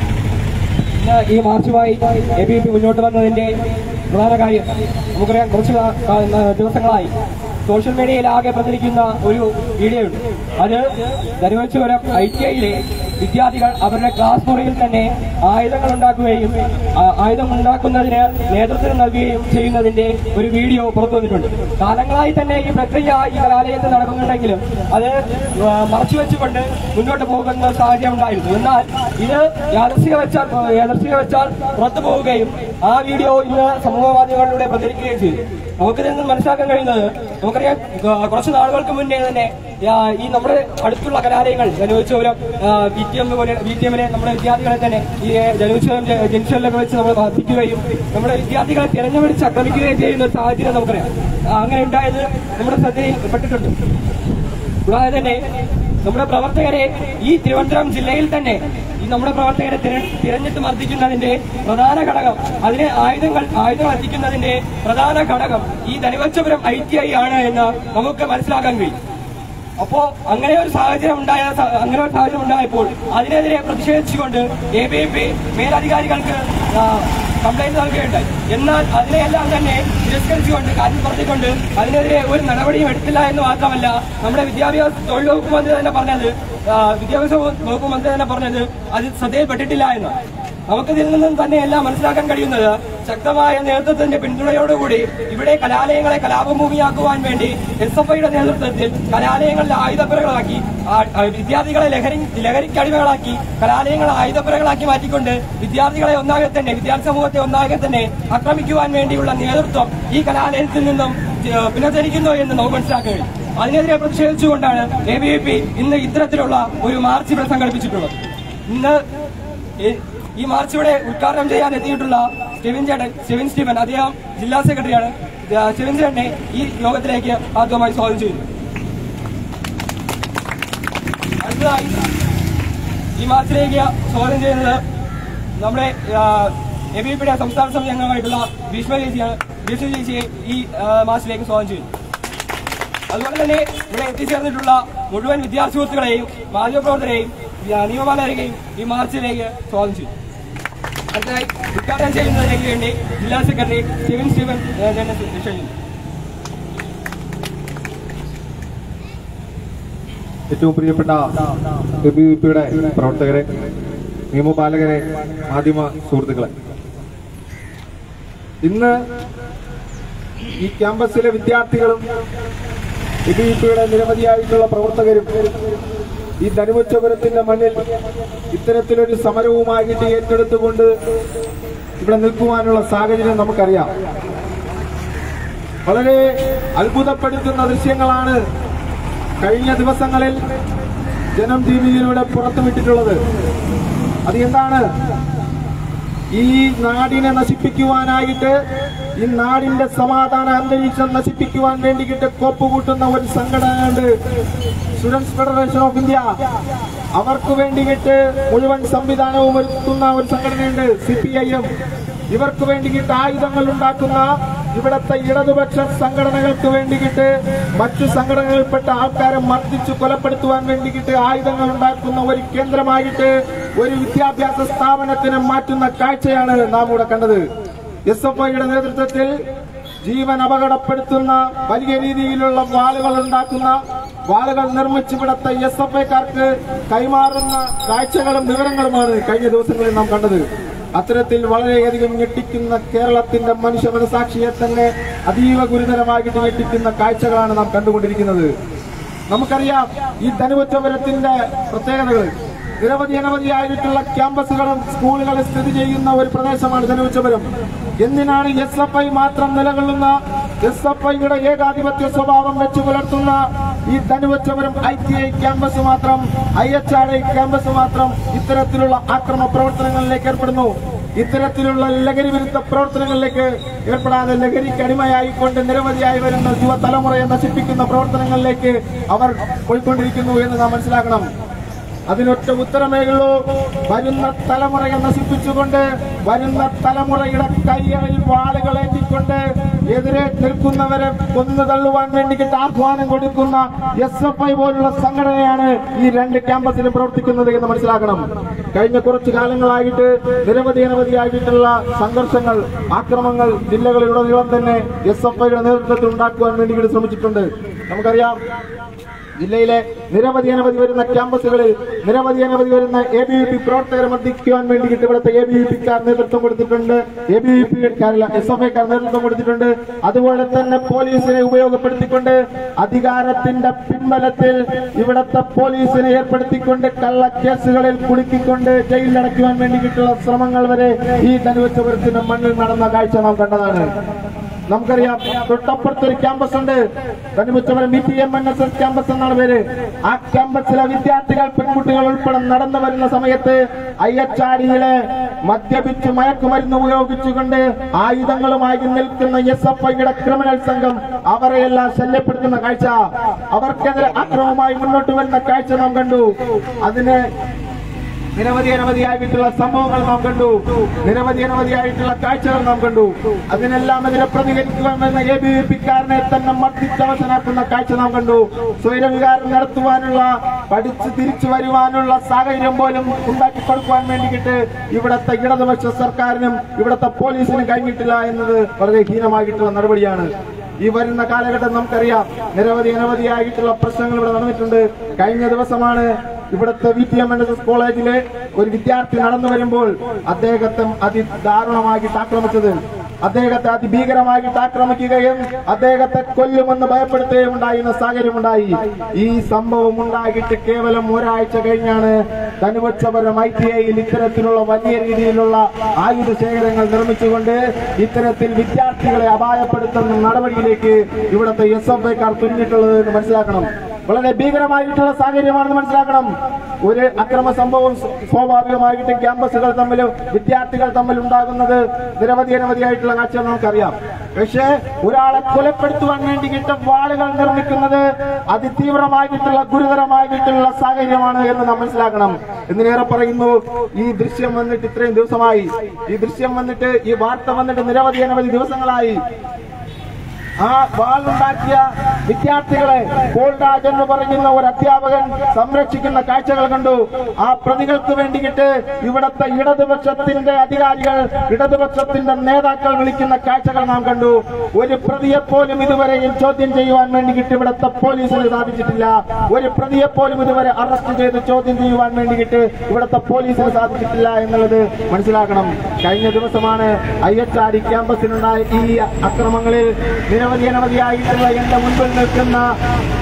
ഇന്ന് ഈ മാർച്ചുമായി എ ബി പി മുന്നോട്ട് വന്നതിന്റെ പ്രധാന കാര്യം നമുക്കറിയാം കുറച്ച് കാ- കാ- ദിവസങ്ങളായി സോഷ്യൽ മീഡിയയിൽ ആകെ പ്രചരിക്കുന്ന ഒരു വീഡിയോ ഉണ്ട് അത് ധനുവച്ചുപുരം ഐ ടി ഐയിലെ വിദ്യാർത്ഥികൾ അവരുടെ ക്ലാസ് മുറിയിൽ തന്നെ ആയുധങ്ങൾ ഉണ്ടാക്കുകയും ആ, ആയുധം ഉണ്ടാക്കുന്നതിന് നേതൃത്വം നൽകുകയും ചെയ്യുന്നതിന്റെ ഒരു വീഡിയോ പുറത്തു വന്നിട്ടുണ്ട് കാലങ്ങളായി തന്നെ ഈ പ്രക്രിയ ഈ കലാലയത്തിൽ നടക്കുന്നുണ്ടെങ്കിലും അത് ആ, മറച്ചു വെച്ചുകൊണ്ട് മുന്നോട്ട് പോകുന്ന സാഹചര്യം ഉണ്ടായിരുന്നു എന്നാൽ ഇത് യാദർശിക വെച്ചാൽ യാദർശിക വെച്ചാൽ പുറത്തു പോവുകയും ആ വീഡിയോ ഇന്ന് സമൂഹ മാധ്യമങ്ങളിലൂടെ പ്രചരിക്കുകയും ചെയ്തു നമുക്കിതിൽ നിന്ന് മനസ്സിലാക്കാൻ കഴിയുന്നത് നമുക്കറിയാം ആ, കുറച്ച് നാളുകൾക്ക് മുന്നേ തന്നെ ആ, ഈ നമ്മുടെ അടുത്തുള്ള കലാലയങ്ങൾ ജനുവച്ചോരം ബി ടി എം പോലെ ബി ടി എമ്മിനെ നമ്മുടെ വിദ്യാർത്ഥികളെ തന്നെ ഈ ജനുവച്ചോരം ജംഗ്ഷനിലൊക്കെ വെച്ച് നമ്മൾ ബാധിക്കുകയും നമ്മുടെ വിദ്യാർത്ഥികളെ തിരഞ്ഞുപിടിച്ച് ആക്രമിക്കുകയും ചെയ്യുന്ന ഒരു സാഹചര്യം നമുക്കറിയാം ആ, അങ്ങനെ ഉണ്ടായത് നമ്മുടെ ശ്രദ്ധയിൽ പെട്ടിട്ടുണ്ട് കൂടാതെ തന്നെ നമ്മുടെ പ്രവർത്തകരെ ഈ തിരുവനന്തപുരം ജില്ലയിൽ തന്നെ ഈ നമ്മുടെ പ്രവർത്തകരെ തിര- തിരഞ്ഞിട്ട് മർദ്ദിക്കുന്നതിന്റെ പ്രധാന ഘടകം അതിനെ ആയുധങ്ങൾ ആയുധങ്ങൾ എത്തിക്കുന്നതിന്റെ പ്രധാന ഘടകം ഈ ധനുവച്ചപുരം ഐ ടി ഐ ആണ് എന്ന് നമുക്ക് മനസ്സിലാക്കാൻ കഴിയും അപ്പോ അങ്ങനെ ഒരു സാഹചര്യം ഉണ്ടായ സ- അങ്ങനെ ഒരു സാഹചര്യം ഉണ്ടായപ്പോൾ അതിനെതിരെ പ്രതിഷേധിച്ചുകൊണ്ട് എ ബി പി മേലധികാരികൾക്ക് ആ, കംപ്ലൈന്റ് നൽകുകയുണ്ടായി എന്നാൽ അതിനെയെല്ലാം തന്നെ തിരസ്കരിച്ചുകൊണ്ട് കാര്യം പറഞ്ഞുകൊണ്ട് അതിനെതിരെ ഒരു നടപടിയും എടുത്തില്ല എന്ന് മാത്രമല്ല നമ്മുടെ വിദ്യാഭ്യാസ തൊഴിൽ വകുപ്പ് മന്ത്രി തന്നെ പറഞ്ഞത് ആ, വിദ്യാഭ്യാസ വകുപ്പ് മന്ത്രി തന്നെ പറഞ്ഞത് അത് ശ്രദ്ധയിൽപ്പെട്ടിട്ടില്ല എന്ന് നമുക്കിതിൽ നിന്നും തന്നെ എല്ലാം മനസ്സിലാക്കാൻ കഴിയുന്നത് ശക്തമായ നേതൃത്വത്തിന്റെ പിന്തുണയോടുകൂടി ഇവിടെ കലാലയങ്ങളെ കലാപഭൂമിയാക്കുവാൻ വേണ്ടി എസ് എഫ് ഐയുടെ നേതൃത്വത്തിൽ കലാലയങ്ങളിലെ ആയുധപ്പുരകളാക്കി ആ, ആ, വിദ്യാർത്ഥികളെ ലഹരി ലഹരിക്കടിമകളാക്കി കലാലയങ്ങളെ ആയുധപ്പുരകളാക്കി മാറ്റിക്കൊണ്ട് വിദ്യാർത്ഥികളെ ഒന്നാകെ തന്നെ വിദ്യാർത്ഥി സമൂഹത്തെ ഒന്നാകെ തന്നെ ആക്രമിക്കുവാൻ വേണ്ടിയുള്ള നേതൃത്വം ഈ കലാലയത്തിൽ നിന്നും ഏഹ്, പുനഃചരിക്കുന്നു എന്ന് നമുക്ക് മനസ്സിലാക്കാൻ കഴിയും അതിനെതിരെ പ്രതിഷേധിച്ചുകൊണ്ടാണ് എ ബി വി പി ഇന്ന് ഇത്തരത്തിലുള്ള ഒരു മാർച്ച് ഇവിടെ സംഘടിപ്പിച്ചിട്ടുള്ളത് ഇന്ന് ഈ- ഈ മാർച്ച് ഇവിടെ ഉദ്ഘാടനം ചെയ്യാൻ എത്തിയിട്ടുള്ള സ്റ്റെവിൻ ചേട്ടൻ സ്റ്റെവിൻ സ്റ്റീവൻ അദ്ദേഹം ജില്ലാ സെക്രട്ടറിയാണ് ആ, സ്റ്റെവിൻ ചേട്ടനെ ഈ യോഗത്തിലേക്ക് ആദ്യമായി സ്വാഗതം ചെയ്യുന്നു അടുത്തതായി ഈ മാർച്ചിലേക്ക് സ്വാഗതം ചെയ്യുന്നത് നമ്മുടെ എ ബി പിയുടെ സംസ്ഥാന സമിതി അംഗമായിട്ടുള്ള ഭീഷ്മ ചേച്ചിയാണ് ഭീഷ്മ ചേച്ചിയെ ഈ ആ, മാർച്ചിലേക്ക് സ്വാഗതം ചെയ്യുന്നു അതുപോലെ തന്നെ ഇവിടെ എത്തിച്ചേർന്നിട്ടുള്ള മുഴുവൻ വിദ്യാർത്ഥി സുഹൃത്തുക്കളെയും മാധ്യമപ്രവർത്തകരെയും ആ, നിയമപാലകരെയും ഈ മാർച്ചിലേക്ക് സ്വാഗതം ചെയ്യും അടുത്തതായി ഉദ്ഘാടനം ചെയ്യുന്നതിലേക്ക് വേണ്ടി ജില്ലാ സെക്രട്ടറി സ്റ്റീവൻ സ്റ്റീവൻ ആ, തന്നെ ക്ഷണിക്കുന്നു ഏറ്റവും പ്രിയപ്പെട്ട എ ബി വി പിയുടെ പ്രവർത്തകരെ നിയമപാലകരെ മാധ്യമ സുഹൃത്തുക്കളെ ഇന്ന് ഈ ക്യാമ്പസിലെ വിദ്യാർത്ഥികളും എ ബി വി പിയുടെ നിരവധിയായിട്ടുള്ള പ്രവർത്തകരും ഈ ധനുവച്ചപുരത്തിന്റെ മണ്ണിൽ ഇത്തരത്തിലൊരു സമരവുമായിട്ട് ഏറ്റെടുത്തുകൊണ്ട് ഇവിടെ നിൽക്കുവാനുള്ള സാഹചര്യം നമുക്കറിയാം വളരെ അത്ഭുതപ്പെടുത്തുന്ന ദൃശ്യങ്ങളാണ് കഴിഞ്ഞ ദിവസങ്ങളിൽ ജനം ടി വിയിലൂടെ പുറത്തുവിട്ടിട്ടുള്ളത് അത് എന്താണ് ഈ നാടിനെ നശിപ്പിക്കുവാനായിട്ട് ഈ നാടിന്റെ സമാധാന അന്തരീക്ഷം നശിപ്പിക്കുവാൻ വേണ്ടിയിട്ട് കോപ്പുകൂട്ടുന്ന ഒരു സംഘടനയുണ്ട് സ്റ്റുഡൻസ് ഫെഡറേഷൻ ഓഫ് ഇന്ത്യ അവർക്ക് വേണ്ടിയിട്ട് മുഴുവൻ സംവിധാനവും ഒരുക്കുന്ന ഒരു സംഘടനയുണ്ട് സി പി ഐ എം ഇവർക്ക് വേണ്ടിയിട്ട് ആയുധങ്ങൾ ഉണ്ടാക്കുന്ന ഇവിടത്തെ ഇടതുപക്ഷ സംഘടനകൾക്ക് വേണ്ടിയിട്ട് മറ്റു സംഘടനകളിൽപ്പെട്ട ആൾക്കാരെ മർദ്ദിച്ചു കൊലപ്പെടുത്തുവാൻ വേണ്ടിയിട്ട് ആയുധങ്ങൾ ഉണ്ടാക്കുന്ന ഒരു കേന്ദ്രമായിട്ട് ഒരു വിദ്യാഭ്യാസ സ്ഥാപനത്തിനെ മാറ്റുന്ന കാഴ്ചയാണ് നാം ഇവിടെ കണ്ടത് എസ് എഫ് ഐയുടെ നേതൃത്വത്തിൽ ജീവൻ അപകടപ്പെടുത്തുന്ന വലിയ രീതിയിലുള്ള വാളുകൾ ഉണ്ടാക്കുന്ന വാളുകൾ നിർമ്മിച്ച് ഇവിടത്തെ എസ് എഫ് ഐക്കാർക്ക് കൈമാറുന്ന കാഴ്ചകളും വിവരങ്ങളുമാണ് കഴിഞ്ഞ ദിവസങ്ങളിൽ നാം കണ്ടത് അത്തരത്തിൽ വളരെയധികം ഞെട്ടിക്കുന്ന കേരളത്തിന്റെ മനുഷ്യ മനസാക്ഷിയെ തന്നെ അതീവ ഗുരുതരമായിട്ട് ഞെട്ടിക്കുന്ന കാഴ്ചകളാണ് നാം കണ്ടുകൊണ്ടിരിക്കുന്നത് നമുക്കറിയാം ഈ ധനുവച്ചപുരത്തിന്റെ പ്രത്യേകതകൾ നിരവധി അനവധിയായിട്ടുള്ള ക്യാമ്പസുകളും സ്കൂളുകളും സ്ഥിതി ചെയ്യുന്ന ഒരു പ്രദേശമാണ് ധനുവച്ചപുരം എന്തിനാണ് എസ് എഫ് ഐ മാത്രം നിലകൊള്ളുന്ന എസ് എഫ് ഐയുടെ ഏകാധിപത്യ സ്വഭാവം വെച്ച് പുലർത്തുന്ന ഈ Dhanuvachapuram I T I campus മാത്രം I H R I campus മാത്രം ഇത്തരത്തിലുള്ള ആക്രമ പ്രവർത്തനങ്ങളിലേക്ക് ഏർപ്പെടുന്നു ഇത്തരത്തിലുള്ള ലഹരി വിരുദ്ധ പ്രവർത്തനങ്ങളിലേക്ക് ഏർപ്പെടാതെ ലഹരിക്ക് അടിമയായിക്കൊണ്ട് നിരവധിയായി വരുന്ന യുവതലമുറയെ നശിപ്പിക്കുന്ന പ്രവർത്തനങ്ങളിലേക്ക് അവർ പോയിക്കൊണ്ടിരിക്കുന്നു എന്ന് നാം മനസ്സിലാക്കണം അതിനൊറ്റ ഉത്തരമേയുള്ളൂ വരുന്ന തലമുറയെ നശിപ്പിച്ചുകൊണ്ട് വരുന്ന തലമുറയുടെ കൈകളിൽ വാളുകൾ ഏറ്റിക്കൊണ്ട് എതിരെ നിൽക്കുന്നവരെ കൊന്നു തള്ളുവാൻ വേണ്ടിയിട്ട് ആഹ്വാനം കൊടുക്കുന്ന എസ് എഫ് ഐ പോലുള്ള സംഘടനയാണ് ഈ രണ്ട് ക്യാമ്പസിലും പ്രവർത്തിക്കുന്നത് എന്ന് മനസ്സിലാക്കണം കഴിഞ്ഞ കുറച്ചു കാലങ്ങളായിട്ട് നിരവധി അനവധിയായിട്ടുള്ള സംഘർഷങ്ങൾ ആക്രമങ്ങൾ ജില്ലകളിലുടനീളം തന്നെ എസ് എഫ് ഐയുടെ നേതൃത്വത്തിൽ ഉണ്ടാക്കുവാൻ വേണ്ടിയിട്ട് ശ്രമിച്ചിട്ടുണ്ട് നമുക്കറിയാം ജില്ലയിലെ നിരവധി അനവധി വരുന്ന ക്യാമ്പസുകളിൽ നിരവധി അനവധി വരുന്ന എ ബി വി പി പ്രവർത്തകരെ മർദ്ദിക്കുവാൻ വേണ്ടിയിട്ട് ഇവിടുത്തെ എ ബി വി പിക്കാർ നേതൃത്വം കൊടുത്തിട്ടുണ്ട് എ ബി വി പിക്കാരല്ല എസ് എഫ് ഐക്കാർ നേതൃത്വം കൊടുത്തിട്ടുണ്ട് അതുപോലെ തന്നെ പോലീസിനെ ഉപയോഗപ്പെടുത്തിക്കൊണ്ട് അധികാരത്തിന്റെ പിൻബലത്തിൽ ഇവിടുത്തെ പോലീസിനെ ഏർപ്പെടുത്തിക്കൊണ്ട് കള്ളക്കേസുകളിൽ കുടുക്കിക്കൊണ്ട് ജയിലിലടയ്ക്കുവാൻ വേണ്ടിയിട്ടുള്ള ശ്രമങ്ങൾ വരെ ഈ ധനുവച്ചപുരത്തിന്റെ മണ്ണിൽ നടന്ന കാഴ്ച നാം കണ്ടതാണ് നമുക്കറിയാം തൊട്ടപ്പുറത്ത് ഒരു ക്യാമ്പസ് ഉണ്ട് കണ്ടുമുച്ചവരം B P M N S S campus എന്നാണ് പേര് ആ ക്യാമ്പസിലെ വിദ്യാർത്ഥികൾ പെൺകുട്ടികൾ ഉൾപ്പെടെ നടന്നു വരുന്ന സമയത്ത് ഐ എച്ച് ആർ മദ്യപിച്ച് മയക്കുമരുന്ന് ഉപയോഗിച്ചുകൊണ്ട് ആയുധങ്ങളുമായി നിൽക്കുന്ന എസ് എഫ് ഐയുടെ ക്രിമിനൽ സംഘം അവരെയെല്ലാം ശല്യപ്പെടുത്തുന്ന കാഴ്ച അവർക്കെതിരെ അക്രമമായി മുന്നോട്ട് വരുന്ന കാഴ്ച നാം കണ്ടു അതിന് നിരവധി അനവധിയായിട്ടുള്ള സംഭവങ്ങൾ നാം കണ്ടു നിരവധി അനവധിയായിട്ടുള്ള കാഴ്ചകൾ നാം കണ്ടു അതിനെല്ലാം എതിരെ പ്രതികരിക്കുവാൻ വരുന്ന എ ബി വി പിക്കാരനെ തന്നെ മർദ്ദിച്ചവശനാക്കുന്ന കാഴ്ച നാം കണ്ടു സ്വൈരവികാരം നടത്തുവാനുള്ള പഠിച്ച് തിരിച്ചു വരുവാനുള്ള സാഹചര്യം പോലും ഉണ്ടാക്കി കൊടുക്കുവാൻ വേണ്ടിയിട്ട് ഇവിടത്തെ ഇടതുപക്ഷ സർക്കാരിനും ഇവിടത്തെ പോലീസിനും കഴിഞ്ഞിട്ടില്ല എന്നത് വളരെ ഹീനമായിട്ടുള്ള നടപടിയാണ് ഈ വരുന്ന കാലഘട്ടം നമുക്കറിയാം നിരവധി അനവധിയായിട്ടുള്ള പ്രശ്നങ്ങൾ ഇവിടെ നടന്നിട്ടുണ്ട് കഴിഞ്ഞ ദിവസമാണ് ഇവിടുത്തെ V T M N S S കോളേജിലെ ഒരു വിദ്യാർത്ഥി നടന്നു വരുമ്പോൾ അദ്ദേഹത്തെ അതിദാരുണമായിട്ട് ആക്രമിച്ചത് അദ്ദേഹത്തെ അതിഭീകരമായിട്ട് ആക്രമിക്കുകയും അദ്ദേഹത്തെ കൊല്ലുമെന്ന് ഭയപ്പെടുത്തുകയും ഉണ്ടായിരുന്ന സാഹചര്യമുണ്ടായി ഈ സംഭവം ഉണ്ടായിട്ട് കേവലം ഒരാഴ്ച കഴിഞ്ഞാണ് ധനുവച്ചപുരം ഐ ടി ഐയിൽ ഇത്തരത്തിലുള്ള വലിയ രീതിയിലുള്ള ആയുധ ശേഖരങ്ങൾ നിർമ്മിച്ചുകൊണ്ട് ഇത്തരത്തിൽ വിദ്യാർത്ഥികളെ അപായപ്പെടുത്തുന്ന നടപടിയിലേക്ക് ഇവിടുത്തെ എസ് എഫ് ഐക്കാർ തുനിഞ്ഞിട്ടുള്ളത് എന്ന് മനസ്സിലാക്കണം വളരെ ഭീകരമായിട്ടുള്ള സാഹചര്യമാണെന്ന് മനസ്സിലാക്കണം ഒരു അക്രമ സംഭവം സ്വാഭാവികമായിട്ട് ക്യാമ്പസുകൾ തമ്മിൽ വിദ്യാർത്ഥികൾ തമ്മിൽ ഉണ്ടാകുന്നത് നിരവധി അനവധിയായിട്ടുള്ള കാഴ്ചകൾ നമുക്കറിയാം പക്ഷേ ഒരാളെ കൊലപ്പെടുത്തുവാൻ വേണ്ടിയിട്ട് വാളുകൾ നിർമ്മിക്കുന്നത് അതിതീവ്രമായിട്ടുള്ള ഗുരുതരമായിട്ടുള്ള സാഹചര്യമാണ് എന്ന് നാം മനസ്സിലാക്കണം എന്തിനേറെ പറയുന്നു ഈ ദൃശ്യം വന്നിട്ട് ഇത്രയും ദിവസമായി ഈ ദൃശ്യം വന്നിട്ട് ഈ വാർത്ത വന്നിട്ട് നിരവധി അനവധി ദിവസങ്ങളായി ആ വാളുണ്ടാക്കിയ വിദ്യാർത്ഥികളെ പോൾരാജ് എന്ന് പറയുന്ന ഒരു അധ്യാപകൻ സംരക്ഷിക്കുന്ന കാഴ്ചകൾ കണ്ടു ആ പ്രതികൾക്ക് വേണ്ടിയിട്ട് ഇവിടത്തെ ഇടതുപക്ഷത്തിന്റെ അധികാരികൾ ഇടതുപക്ഷത്തിന്റെ നേതാക്കൾ വിളിക്കുന്ന കാഴ്ചകൾ നാം കണ്ടു ഒരു പ്രതിയെ പോലും ഇതുവരെയും ചോദ്യം ചെയ്യുവാൻ വേണ്ടിയിട്ട് ഇവിടത്തെ പോലീസിന് സാധിച്ചിട്ടില്ല ഒരു പ്രതിയെ പോലും ഇതുവരെ അറസ്റ്റ് ചെയ്ത് ചോദ്യം ചെയ്യുവാൻ വേണ്ടിയിട്ട് ഇവിടത്തെ പോലീസിന് സാധിച്ചിട്ടില്ല എന്നുള്ളത് മനസ്സിലാക്കണം കഴിഞ്ഞ ദിവസമാണ് ഐ എച്ച് ആർ ഡി ക്യാമ്പസിനുണ്ടായ ഈ അക്രമങ്ങളിൽ നിരവധി അനവധിയായിട്ടുള്ള എന്റെ മുൻപിൽ നിൽക്കുന്ന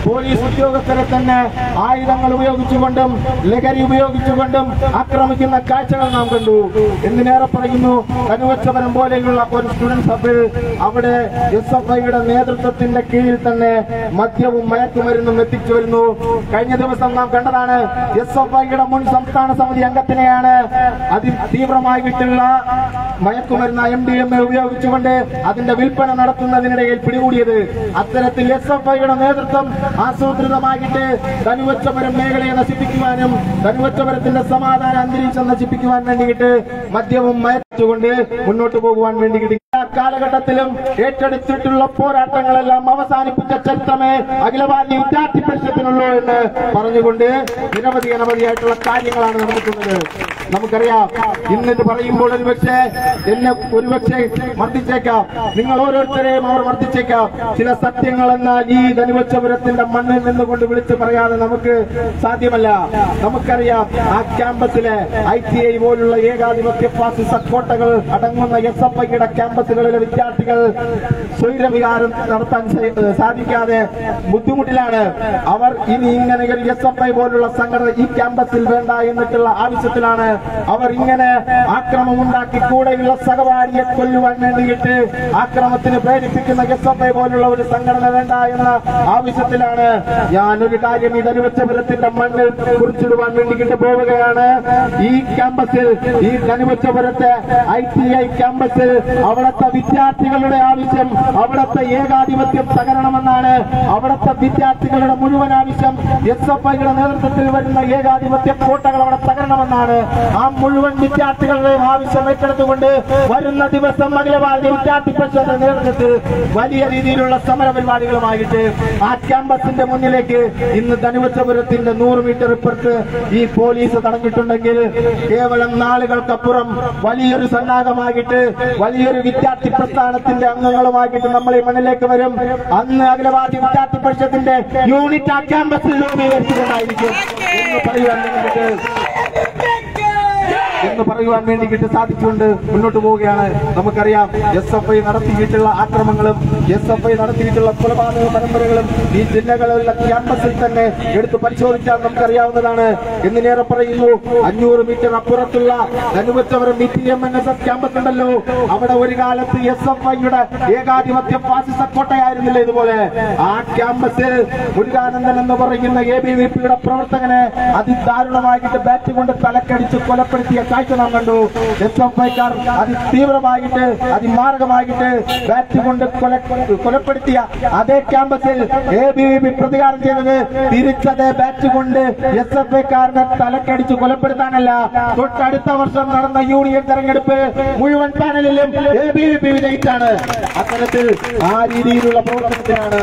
പോലീസ് ഉദ്യോഗസ്ഥരെ തന്നെ ആയുധങ്ങൾ ഉപയോഗിച്ചുകൊണ്ടും ലഹരി ഉപയോഗിച്ചുകൊണ്ടും ആക്രമിക്കുന്ന കാഴ്ചകൾ നാം കണ്ടു എന്തിനേറെ പറയുന്നു കനുവച്ചവരം പോലെയുള്ള ഒരു സ്റ്റുഡൻസ് ഹബിൽ അവിടെ എസ് എഫ് ഐയുടെ നേതൃത്വത്തിന്റെ കീഴിൽ തന്നെ മദ്യവും മയക്കുമരുന്നും എത്തിച്ചു വരുന്നു കഴിഞ്ഞ ദിവസം നാം കണ്ടതാണ് എസ് എഫ് ഐയുടെ മുൻ സംസ്ഥാന സമിതി അംഗത്തിനെയാണ് അതിതീവ്രമായിട്ടുള്ള മയക്കുമരുന്ന് എം ഡി എം എ ഉപയോഗിച്ചുകൊണ്ട് അതിന്റെ വിൽപ്പന നടത്തുന്നതിനിടയിൽ പിടികൂടിയത് അത്തരത്തിൽ എസ് എഫ് ഐയുടെ നേതൃത്വം ആസൂത്രിതമായിട്ട് കനുവച്ചമരം മേഖലയെ നശിപ്പിക്കുവാനും കനുവച്ചമരത്തിന്റെ സമാധാന അന്തരീക്ഷം നശിപ്പിക്കുവാൻ വേണ്ടിയിട്ട് മദ്യവും മയച്ചുകൊണ്ട് മുന്നോട്ട് പോകുവാൻ വേണ്ടിയിട്ട് എല്ലാ കാലഘട്ടത്തിലും ഏറ്റെടുത്തിട്ടുള്ള പോരാട്ടങ്ങളെല്ലാം അവസാനിപ്പിച്ച ചരിത്രമേ അഖില ഭാരതീയ വിദ്യാർത്ഥി പരിഷത്തിനുള്ളൂ എന്ന് പറഞ്ഞുകൊണ്ട് നിരവധി അനവധിയായിട്ടുള്ള കാര്യങ്ങളാണ് നടക്കുന്നത് നമുക്കറിയാം ഇന്നിത് പറയുമ്പോൾ ഒരുപക്ഷെ എന്നെ ഒരുപക്ഷെ മർദ്ദിച്ചേക്കാം നിങ്ങൾ ഓരോരുത്തരെയും അവർ മർദ്ദിച്ചേക്കാം ചില സത്യങ്ങൾ എന്നാൽ ഈ ധനുവച്ചപുരത്തിന്റെ മണ്ണിൽ നിന്നുകൊണ്ട് വിളിച്ചു പറയാതെ നമുക്ക് സാധ്യമല്ല നമുക്കറിയാം ആ ക്യാമ്പസിലെ ഐ ടി ഐ പോലുള്ള ഏകാധിപത്യ ഫാസിസ കോട്ടകൾ അടങ്ങുന്ന എസ് എഫ് ഐയുടെ ക്യാമ്പസുകളിലെ വിദ്യാർത്ഥികൾ സ്വൈരവികാരം നടത്താൻ സ- സാധിക്കാതെ ബുദ്ധിമുട്ടിലാണ് അവർ ഇനി ഇങ്ങനെ ഒരു എസ് എഫ് ഐ പോലുള്ള സംഘടന ഈ ക്യാമ്പസിൽ വേണ്ട എന്നിട്ടുള്ള ആവശ്യത്തിലാണ് അവർ ഇങ്ങനെ ആക്രമം ഉണ്ടാക്കി കൂടെയുള്ള സഹപാഠിയെ കൊല്ലുവാൻ വേണ്ടിയിട്ട് ആക്രമത്തിന് പ്രേരിപ്പിക്കുന്ന എസ് എഫ് ഐ പോലുള്ള ഒരു സംഘടന വേണ്ട എന്ന ആവശ്യത്തിലാണ് ഞാൻ ഒരു കാര്യം ഈ ധനുവച്ചപുരത്തിന്റെ മണ്ണിൽ കുറിച്ചിടുവാൻ വേണ്ടിയിട്ട് പോവുകയാണ് ഈ ക്യാമ്പസിൽ ഈ ധനുവച്ചപുരത്തെ ഐ ടി ഐ ക്യാമ്പസിൽ അവിടുത്തെ വിദ്യാർത്ഥികളുടെ ആവശ്യം അവിടുത്തെ ഏകാധിപത്യം തകരണമെന്നാണ് അവിടുത്തെ വിദ്യാർത്ഥികളുടെ മുഴുവൻ ആവശ്യം എസ് എഫ് ഐയുടെ നേതൃത്വത്തിൽ വരുന്ന ഏകാധിപത്യ കോട്ടകൾ അവിടെ തകരണമെന്നാണ് ആ മുഴുവൻ വിദ്യാർത്ഥികളുടെയും ആവശ്യം ഏറ്റെടുത്തുകൊണ്ട് വരുന്ന ദിവസം അഖില ഭാരതീയ വിദ്യാർത്ഥി പരിഷത്തിന്റെ നേതൃത്വത്തിൽ വലിയ രീതിയിലുള്ള സമര പരിപാടികളുമായിട്ട് ആ ക്യാമ്പസിന്റെ മുന്നിലേക്ക് ഇന്ന് ധനുവച്ചപുരത്തിന്റെ നൂറ് മീറ്റർ ഇപ്പുറത്ത് ഈ പോലീസ് തടഞ്ഞിട്ടുണ്ടെങ്കിൽ കേവലം നാളുകൾക്കപ്പുറം വലിയൊരു സന്നാഹമായിട്ട് വലിയൊരു വിദ്യാർത്ഥി പ്രസ്ഥാനത്തിന്റെ അംഗങ്ങളുമായിട്ട് നമ്മൾ ഈ മണ്ണിലേക്ക് വരും അന്ന് അഖില ഭാരതീയ വിദ്യാർത്ഥി പരിഷത്തിന്റെ യൂണിറ്റ് ആ ക്യാമ്പസിൽ രൂപീകരിച്ചുകൊണ്ടായിരിക്കും എന്ന് പറയുവാൻ വേണ്ടിയിട്ട് എന്ന് പറയുവാൻ വേണ്ടിയിട്ട് സാധിച്ചുകൊണ്ട് മുന്നോട്ട് പോവുകയാണ് നമുക്കറിയാം എസ് എഫ് ഐ നടത്തിയിട്ടുള്ള ആക്രമങ്ങളും എസ് എഫ് ഐ നടത്തിയിട്ടുള്ള കൊലപാതക പരമ്പരകളും ഈ ജില്ലകളിലെ ക്യാമ്പസിൽ തന്നെ എടുത്ത് പരിശോധിച്ചാൽ നമുക്കറിയാവുന്നതാണ് എന്നിനേറെ പറയുന്നു അഞ്ഞൂറ് മീറ്റർ അപ്പുറത്തുള്ള അനുവച്ചവരം B T M N S S campus ഉണ്ടല്ലോ അവിടെ ഒരു കാലത്ത് എസ് എഫ് ഐയുടെ ഏകാധിപത്യ ഫാസിസ കോട്ടയായിരുന്നില്ല ഇതുപോലെ ആ ക്യാമ്പസിൽ മുരുകാനന്ദൻ എന്ന് പറയുന്ന എ ബി വി പിയുടെ പ്രവർത്തകനെ അതിദാരുണമായിട്ട് ബാറ്റ് കൊണ്ട് തലക്കടിച്ച് കൊലപ്പെടുത്തിയ കാഴ്ച നാം കണ്ടു എസ് എഫ് ഐക്കാർ അതിതീവ്രമായിട്ട് അതിമാരകമായിട്ട് ബാറ്റ് കൊണ്ട് കൊല കൊലപ്പെടുത്തിയ അതേ ക്യാമ്പസിൽ എ ബി വി പി പ്രതികാരം ചെയ്തത് തിരിച്ചതേ ബാറ്റ് കൊണ്ട് എസ് എഫ് ഐക്കാരനെ തലക്കടിച്ച് കൊലപ്പെടുത്താനല്ല തൊട്ടടുത്ത വർഷം നടന്ന യൂണിയൻ തെരഞ്ഞെടുപ്പ് മുഴുവൻ പാനലിലും എ ബി വി പി വിജയിച്ചാണ് അത്തരത്തിൽ ആ രീതിയിലുള്ള പ്രവർത്തനത്തിനാണ്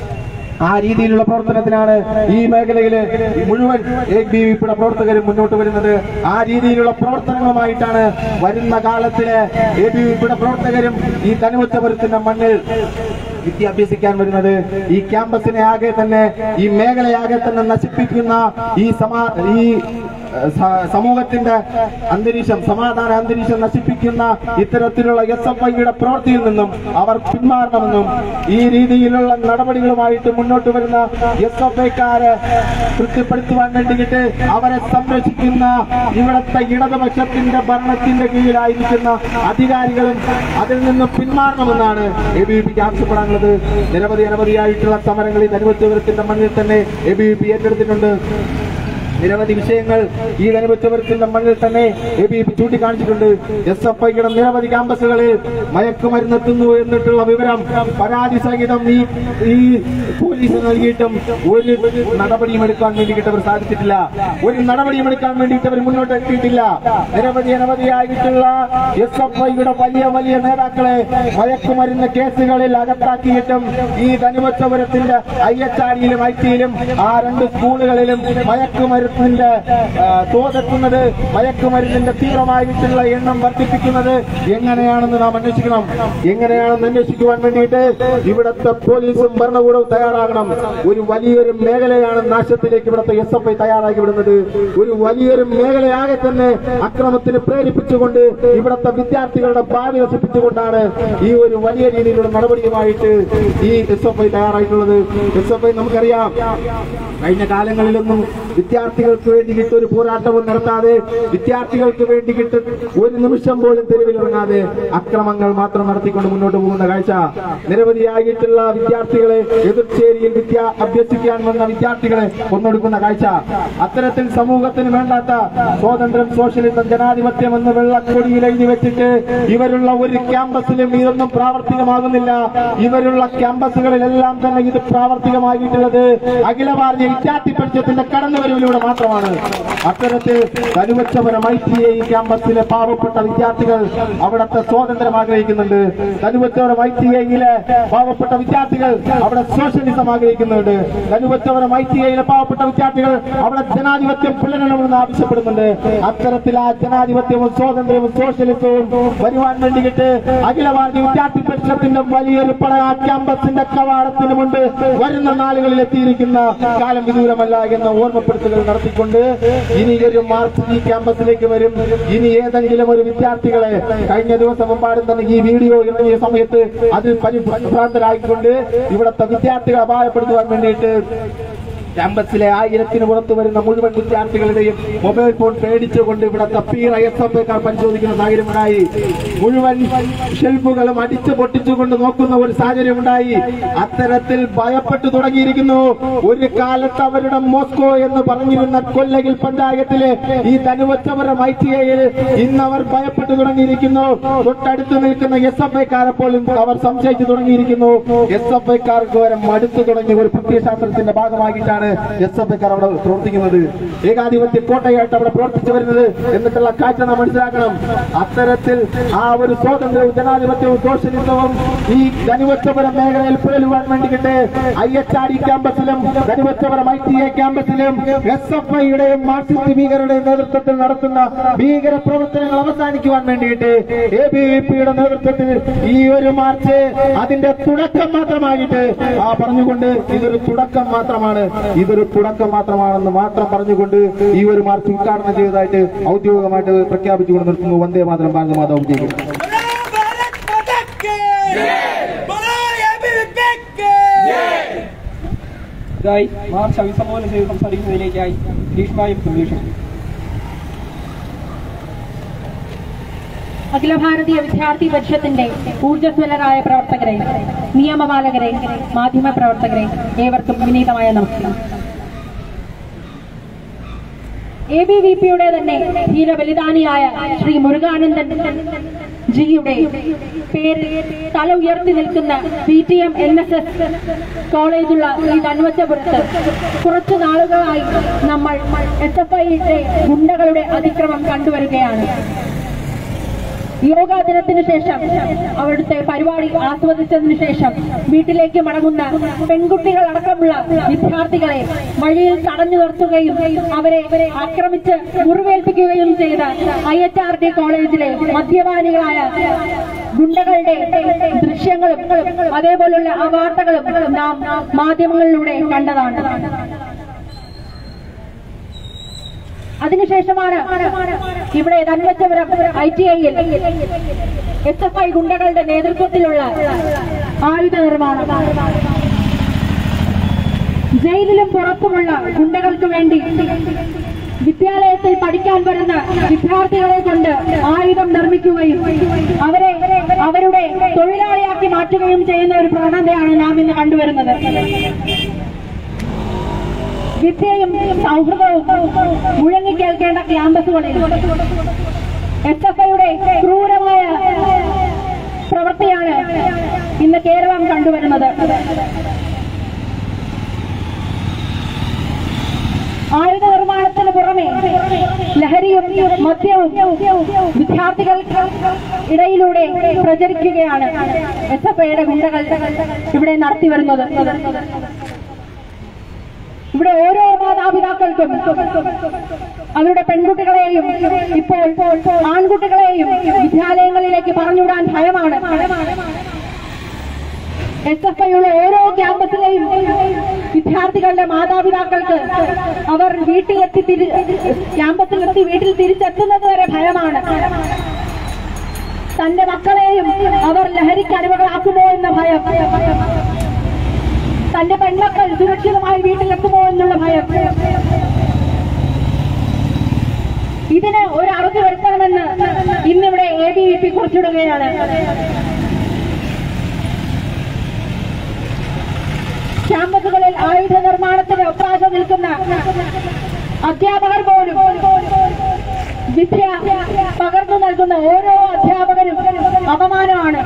ആ രീതിയിലുള്ള പ്രവർത്തനത്തിനാണ് ഈ മേഖലയിലെ മുഴുവൻ എ ബി വി പിയുടെ പ്രവർത്തകരും മുന്നോട്ട് വരുന്നത് ആ രീതിയിലുള്ള പ്രവർത്തനങ്ങളുമായിട്ടാണ് വരുന്ന കാലത്തിലെ എ ബി വി പിയുടെ പ്രവർത്തകരും ഈ തനുവച്ചപുരത്തിന്റെ മണ്ണിൽ വിദ്യാഭ്യസിക്കാൻ വരുന്നത് ഈ ക്യാമ്പസിനെ ആകെ തന്നെ ഈ മേഖലയാകെ തന്നെ നശിപ്പിക്കുന്ന ഈ സമാ ഈ ഏഹ്, സ- സമൂഹത്തിന്റെ അന്തരീക്ഷം സമാധാന അന്തരീക്ഷം നശിപ്പിക്കുന്ന ഇത്തരത്തിലുള്ള എസ് എഫ് ഐയുടെ പ്രവൃത്തിയിൽ നിന്നും അവർ പിന്മാറണമെന്നും ഈ രീതിയിലുള്ള നടപടികളുമായിട്ട് മുന്നോട്ട് വരുന്ന എസ് എഫ് ഐക്കാരെ തൃപ്തിപ്പെടുത്തുവാൻ വേണ്ടിയിട്ട് അവരെ സംരക്ഷിക്കുന്ന ഇവിടുത്തെ ഇടതുപക്ഷത്തിന്റെ ഭരണത്തിന്റെ കീഴിലായിരിക്കുന്ന അധികാരികളും അതിൽ നിന്ന് പിന്മാറണമെന്നാണ് എ ബി വി പിക്ക് ആവശ്യപ്പെടാനുള്ളത് നിരവധി അനവധിയായിട്ടുള്ള സമരങ്ങളിൽ അനുവദിച്ചവരത്തിന്റെ മണ്ണിൽ തന്നെ എ ബി വി പി ഏറ്റെടുത്തിട്ടുണ്ട് നിരവധി വിഷയങ്ങൾ ഈ ധനുവച്ചവരത്തിന്റെ മണ്ണിൽ തന്നെ എ ബി പി ചൂണ്ടിക്കാണിച്ചിട്ടുണ്ട് എസ് എഫ് ഐയുടെ നിരവധി ക്യാമ്പസുകളിൽ മയക്കുമരുന്നെത്തുന്നു എന്നിട്ടുള്ള വിവരം പരാതി സഹിതം ഈ ഈ പോലീസ് നൽകിയിട്ടും ഒരു നടപടിയും എടുക്കാൻ വേണ്ടിയിട്ട് അവർ സാധിച്ചിട്ടില്ല ഒരു നടപടിയും എടുക്കാൻ വേണ്ടിയിട്ട് അവർ മുന്നോട്ട് എത്തിയിട്ടില്ല നിരവധി അനവധിയായിട്ടുള്ള എസ് എഫ് ഐയുടെ വലിയ വലിയ നേതാക്കളെ മയക്കുമരുന്ന് കേസുകളിൽ അകത്താക്കിയിട്ടും ഈ ധനുവച്ചപുരത്തിന്റെ ഐ എച്ച് ആർ ഐ ടിയിലും ആ രണ്ട് സ്കൂളുകളിലും മയക്കുമരുന്ന് തോതെടുത്തിന്റെ ആ, തോതെത്തുന്നത് മയക്കുമരുന്നിന്റെ തീവ്രമായിട്ടുള്ള എണ്ണം വർദ്ധിപ്പിക്കുന്നത് എങ്ങനെയാണെന്ന് നാം അന്വേഷിക്കണം എങ്ങനെയാണെന്ന് അന്വേഷിക്കുവാൻ വേണ്ടിയിട്ട് ഇവിടുത്തെ പോലീസും ഭരണകൂടവും തയ്യാറാകണം ഒരു വലിയൊരു മേഖലയാണ് നാശത്തിലേക്ക് ഇവിടുത്തെ എസ് എഫ് ഐ തയ്യാറാക്കി വിടുന്നത് ഒരു വലിയൊരു മേഖലയാകെ തന്നെ അക്രമത്തിന് പ്രേരിപ്പിച്ചുകൊണ്ട് ഇവിടുത്തെ വിദ്യാർത്ഥികളുടെ ഭാവി നശിപ്പിച്ചുകൊണ്ടാണ് ഈ ഒരു വലിയ രീതിയിലുള്ള നടപടിയുമായിട്ട് ഈ എസ് എഫ് ഐ തയ്യാറായിട്ടുള്ളത് എസ് എഫ് ഐ നമുക്കറിയാം കഴിഞ്ഞ കാലങ്ങളിലൊന്നും വിദ്യാർത്ഥികൾക്ക് വേണ്ടിയിട്ട് ഒരു പോരാട്ടവും നടത്താതെ വിദ്യാർത്ഥികൾക്ക് വേണ്ടിയിട്ട് ഒരു നിമിഷം പോലും തെരുവിലിറങ്ങാതെ അക്രമങ്ങൾ മാത്രം നടത്തിക്കൊണ്ട് മുന്നോട്ട് പോകുന്ന കാഴ്ച നിരവധിയായിട്ടുള്ള വിദ്യാർത്ഥികളെ എതിർച്ചേരിയിൽ വിദ്യ അഭ്യസിക്കാൻ വന്ന വിദ്യാർത്ഥികളെ കൊന്നൊടുക്കുന്ന കാഴ്ച അത്തരത്തിൽ സമൂഹത്തിന് വേണ്ടാത്ത സ്വാതന്ത്ര്യം സോഷ്യലിസം ജനാധിപത്യം എന്ന് വെള്ളക്കൊടിയിൽ എഴുതി വെച്ചിട്ട് ഇവരുള്ള ഒരു ക്യാമ്പസിലും ഇതൊന്നും പ്രാവർത്തികമാകുന്നില്ല ഇവരുള്ള ക്യാമ്പസുകളിലെല്ലാം തന്നെ ഇത് പ്രാവർത്തികമായിട്ടുള്ളത് അഖില ഭാരതീയ വിദ്യാർത്ഥി പരിഷത്തിന്റെ കടന്നുവരവിലൂടെ മാത്രമാണ് അത്തരത്തിൽ കരുവച്ചപുരം ഐ ടി ഐ ക്യാമ്പസിലെ പാവപ്പെട്ട വിദ്യാർത്ഥികൾ അവിടുത്തെ സ്വാതന്ത്ര്യം ആഗ്രഹിക്കുന്നുണ്ട് കരുവച്ചപുരം ഐ ടി ഐയിലെ പാവപ്പെട്ട വിദ്യാർത്ഥികൾ അവിടെ സോഷ്യലിസം ആഗ്രഹിക്കുന്നുണ്ട് കരുവച്ചപുരം ഐ ടി ഐയിലെ പാവപ്പെട്ട വിദ്യാർത്ഥികൾ അവിടെ ജനാധിപത്യം പുലരണമെന്ന് ആവശ്യപ്പെടുന്നുണ്ട് അത്തരത്തിൽ ആ ജനാധിപത്യവും സ്വാതന്ത്ര്യവും സോഷ്യലിസവും വരുവാൻ വേണ്ടിയിട്ട് അഖില ഭാരതീയ വിദ്യാർത്ഥി പരിഷത്തിന്റെ വലിയൊരു പട ആ ക്യാമ്പസിന്റെ കവാടത്തിന് മുൻപ് വരുന്ന നാളുകളിൽ എത്തിയിരിക്കുന്ന കാലം വിദൂരമല്ല എന്ന ഓർമ്മപ്പെടുത്തലുകൾ നടത്തിക്കൊണ്ട് ഇനി ഒരു മാർച്ച് ഈ ക്യാമ്പസിലേക്ക് വരും ഇനി ഏതെങ്കിലും ഒരു വിദ്യാർത്ഥികളെ കഴിഞ്ഞ ദിവസം മുമ്പാടും തന്നെ ഈ വീഡിയോ ഇറങ്ങിയ സമയത്ത് അതിൽ പരിഭ്രാന്തരായിക്കൊണ്ട് ഇവിടുത്തെ വിദ്യാർത്ഥികളെ അപായപ്പെടുത്തുവാൻ വേണ്ടിയിട്ട് ക്യാമ്പസിലെ ആയിരത്തിന് പുറത്ത് വരുന്ന മുഴുവൻ വിദ്യാർത്ഥികളുടെയും മൊബൈൽ ഫോൺ പേടിച്ചുകൊണ്ട് ഇവിടുത്തെ പീർ ഐ എസ് എഫ് പരിശോധിക്കുന്ന സാഹചര്യമുണ്ടായി മുഴുവൻ ഷെൽഫുകളും അടിച്ചു പൊട്ടിച്ചുകൊണ്ട് നോക്കുന്ന ഒരു സാഹചര്യമുണ്ടായി അത്തരത്തിൽ ഭയപ്പെട്ടു തുടങ്ങിയിരിക്കുന്നു ഒരു കാലത്ത് അവരുടെ മോസ്കോ എന്ന് പറഞ്ഞിരുന്ന കൊല്ലകിൽ പഞ്ചായത്തിലെ ഈ തനുവച്ചവരം ഐ ടി ഐയിൽ ഇന്ന് അവർ ഭയപ്പെട്ടു തുടങ്ങിയിരിക്കുന്നു തൊട്ടടുത്ത് നിൽക്കുന്ന എസ് എഫ് ഐക്കാരെ പോലും അവർ സംശയിച്ചു തുടങ്ങിയിരിക്കുന്നു എസ് എഫ് ഐക്കാർക്ക് വരെ മടുത്തു തുടങ്ങിയ ഒരു പ്രത്യയശാസ്ത്രത്തിന്റെ ഭാഗമായിട്ടാണ് എസ് എഫ് ഐക്കാർ അവിടെ പ്രവർത്തിക്കുന്നത് ഏകാധിപത്യ കോട്ടയായിട്ട് അവിടെ പ്രവർത്തിച്ചു വരുന്നത് എന്നിട്ടുള്ള കാഴ്ച നാം മനസ്സിലാക്കണം അത്തരത്തിൽ ആ ഒരു സ്വാതന്ത്ര്യവും ജനാധിപത്യവും സോഷ്യലിസവും ഈ ധനുവച്ചപുരം മേഖലയിൽ പുലരുവാൻ വേണ്ടിയിട്ട് ഐ എച്ച് ആർ ഡി ക്യാമ്പസിലും ധനുവച്ചപുരം ഐ ടി എ ക്യാമ്പസിലും എസ് എഫ് ഐയുടെയും മാർക്സിസ്റ്റ് ഭീകരരുടെയും നേതൃത്വത്തിൽ നടത്തുന്ന ഭീകര പ്രവർത്തനങ്ങൾ അവസാനിക്കുവാൻ വേണ്ടിയിട്ട് എ ബി വി പിയുടെ നേതൃത്വത്തിൽ ഈ ഒരു മാർച്ച് അതിന്റെ തുടക്കം മാത്രമായിട്ട് ആ പറഞ്ഞുകൊണ്ട് ഇതൊരു തുടക്കം മാത്രമാണ് ഇതൊരു തുടക്കം മാത്രമാണെന്ന് മാത്രം പറഞ്ഞുകൊണ്ട് ഈ ഒരു മാർച്ച് ഉദ്ഘാടനം ചെയ്തതായിട്ട് ഔദ്യോഗികമായിട്ട് പ്രഖ്യാപിച്ചുകൊണ്ട് നിർത്തുന്നു വന്ദേ മാതരം ഭാരത മാതാവ് വിജയിക്കും भारत माता की बोलो ABVP की ഇതായി മാർച്ച് അഭിസംബോധന ചെയ്ത് സംസാരിക്കുന്നതിലേക്കായി ഭീഷ്മായും സന്ദേശം അഖില ഭാരതീയ വിദ്യാർത്ഥി പരിഷത്തിന്റെ ഊർജ്ജസ്വലരായ പ്രവർത്തകരെ നിയമപാലകരെ മാധ്യമ പ്രവർത്തകരെ ഏവർക്കും വിനീതമായ നമസ്കാരം എ ബി വി പിയുടെ തന്നെ ധീരബലിദാനിയായ ശ്രീ മുരുകാനന്ദൻ ജിയുടെ പേര് തല ഉയർത്തി നിൽക്കുന്ന P T M N S S കോളേജുള്ള ഈ തന്വച്ചപുരത്ത് കുറച്ചു നാളുകളായി നമ്മൾ എസ് എഫ് ഐയുടെ ഗുണ്ടകളുടെ അതിക്രമം കണ്ടുവരികയാണ് യോഗാ ദിനത്തിന് ശേഷം അവിടുത്തെ പരിപാടി ആസ്വദിച്ചതിന് ശേഷം വീട്ടിലേക്ക് മടങ്ങുന്ന പെൺകുട്ടികൾ അടക്കമുള്ള വിദ്യാർത്ഥികളെ വഴിയിൽ തടഞ്ഞു നിർത്തുകയും അവരെ ആക്രമിച്ച് മുറിവേൽപ്പിക്കുകയും ചെയ്ത ഐ എച്ച് ആർ ഡി കോളേജിലെ മദ്യപാനികളായ ഗുണ്ടകളുടെ ദൃശ്യങ്ങളും അതേപോലുള്ള ആ വാർത്തകളും നാം മാധ്യമങ്ങളിലൂടെ കണ്ടതാണ് അതിനുശേഷമാണ് ഇവിടെ തന്മച്ചപുരം ഐ ടി ഐയിൽ എസ് എഫ് ഐ ഗുണ്ടകളുടെ നേതൃത്വത്തിലുള്ള ആയുധ നിർമ്മാണം ജയിലിലും പുറത്തുമുള്ള ഗുണ്ടകൾക്ക് വേണ്ടി വിദ്യാലയത്തിൽ പഠിക്കാൻ വരുന്ന വിദ്യാർത്ഥികളെ കൊണ്ട് ആയുധം നിർമ്മിക്കുകയും അവരെ അവരുടെ തൊഴിലാളിയാക്കി മാറ്റുകയും ചെയ്യുന്ന ഒരു പ്രവണതയാണ് നാം ഇന്ന് കണ്ടുവരുന്നത് വിദ്യയും സൗഹൃദവും മുഴങ്ങിക്കേൾക്കേണ്ട ക്യാമ്പസുകളിൽ എസ് എഫ് ഐയുടെ ക്രൂരമായ പ്രവൃത്തിയാണ് ഇന്ന് കേരളം കണ്ടുവരുന്നത് ആയുധ നിർമ്മാണത്തിന് പുറമെ ലഹരിയും മദ്യവും വിദ്യാർത്ഥികൾ ഇടയിലൂടെ പ്രചരിക്കുകയാണ് എസ് എഫ് ഐയുടെ ഗുണ്ടകൾ ഇവിടെ നടത്തിവരുന്നത് ഇവിടെ ഓരോ മാതാപിതാക്കൾ അധ്യാപകർക്കും അവരുടെ പെൺകുട്ടികളെയും ഇപ്പോൾ ആൺകുട്ടികളെയും വിദ്യാലയങ്ങളിലേക്ക് പറഞ്ഞുവിടാൻ ഭയമാണ് എസ് എഫ് ഐയുടെ ഓരോ ക്യാമ്പസിലെയും വിദ്യാർത്ഥികളുടെ മാതാപിതാക്കൾക്ക് അവർ വീട്ടിലെത്തി തിരി ക്യാമ്പസിലെത്തി വീട്ടിൽ തിരിച്ചെത്തുന്നത് വരെ ഭയമാണ് തന്റെ മക്കളെയും അവർ ലഹരിക്ക് അടിമകളാക്കുമോ എന്ന ഭയം തന്റെ പെൺമക്കൾ സുരക്ഷിതമായി വീട്ടിലെത്തുമോ എന്നുള്ള ഭയം ഇതിന് ഒരു അറുതി വരുത്തണമെന്ന് ഇന്നിവിടെ എ ബി വി പി കുറിച്ചിടുകയാണ് ക്യാമ്പസുകളിൽ ആയുധ നിർമ്മാണത്തിന് ഒത്താശ നിൽക്കുന്ന അധ്യാപകർ പോലും വിദ്യ പകർന്നു നൽകുന്ന ഓരോ അധ്യാപകരും അപമാനമാണ്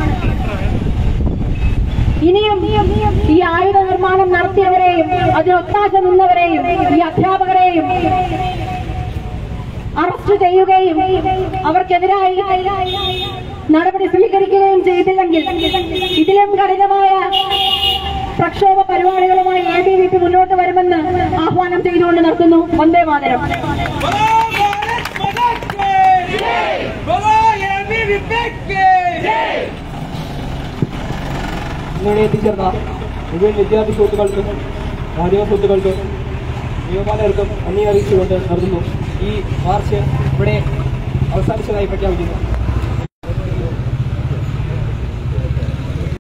ഇനിയും ഈ ആയുധ നിർമ്മാണം നടത്തിയവരെയും അതിനൊത്താശ നിന്നവരെയും ഈ അധ്യാപകരെയും അറസ്റ്റ് ചെയ്യുകയും അവർക്കെതിരായി നടപടി സ്വീകരിക്കുകയും ചെയ്തില്ലെങ്കിൽ ഇതിലും കഠിനമായ പ്രക്ഷോഭ പരിപാടികളുമായി എ ബി വി പി മുന്നോട്ട് വരുമെന്ന് ആഹ്വാനം ചെയ്തുകൊണ്ട് നിർത്തുന്നു വന്ദേ മാതരം बोलो एबी विवेक के ഇന്നിവിടെ എത്തിച്ചേർന്ന മുഴുവൻ വിദ്യാർത്ഥി സുഹൃത്തുക്കൾക്കും മാധ്യമ സുഹൃത്തുക്കൾക്കും നിയമപാലകർക്കും നന്ദി അറിയിച്ചുകൊണ്ട് നിർത്തുന്നു ഈ മാർച്ച് ഇവിടെ അവസാനിച്ചതായി പ്രഖ്യാപിക്കുന്നു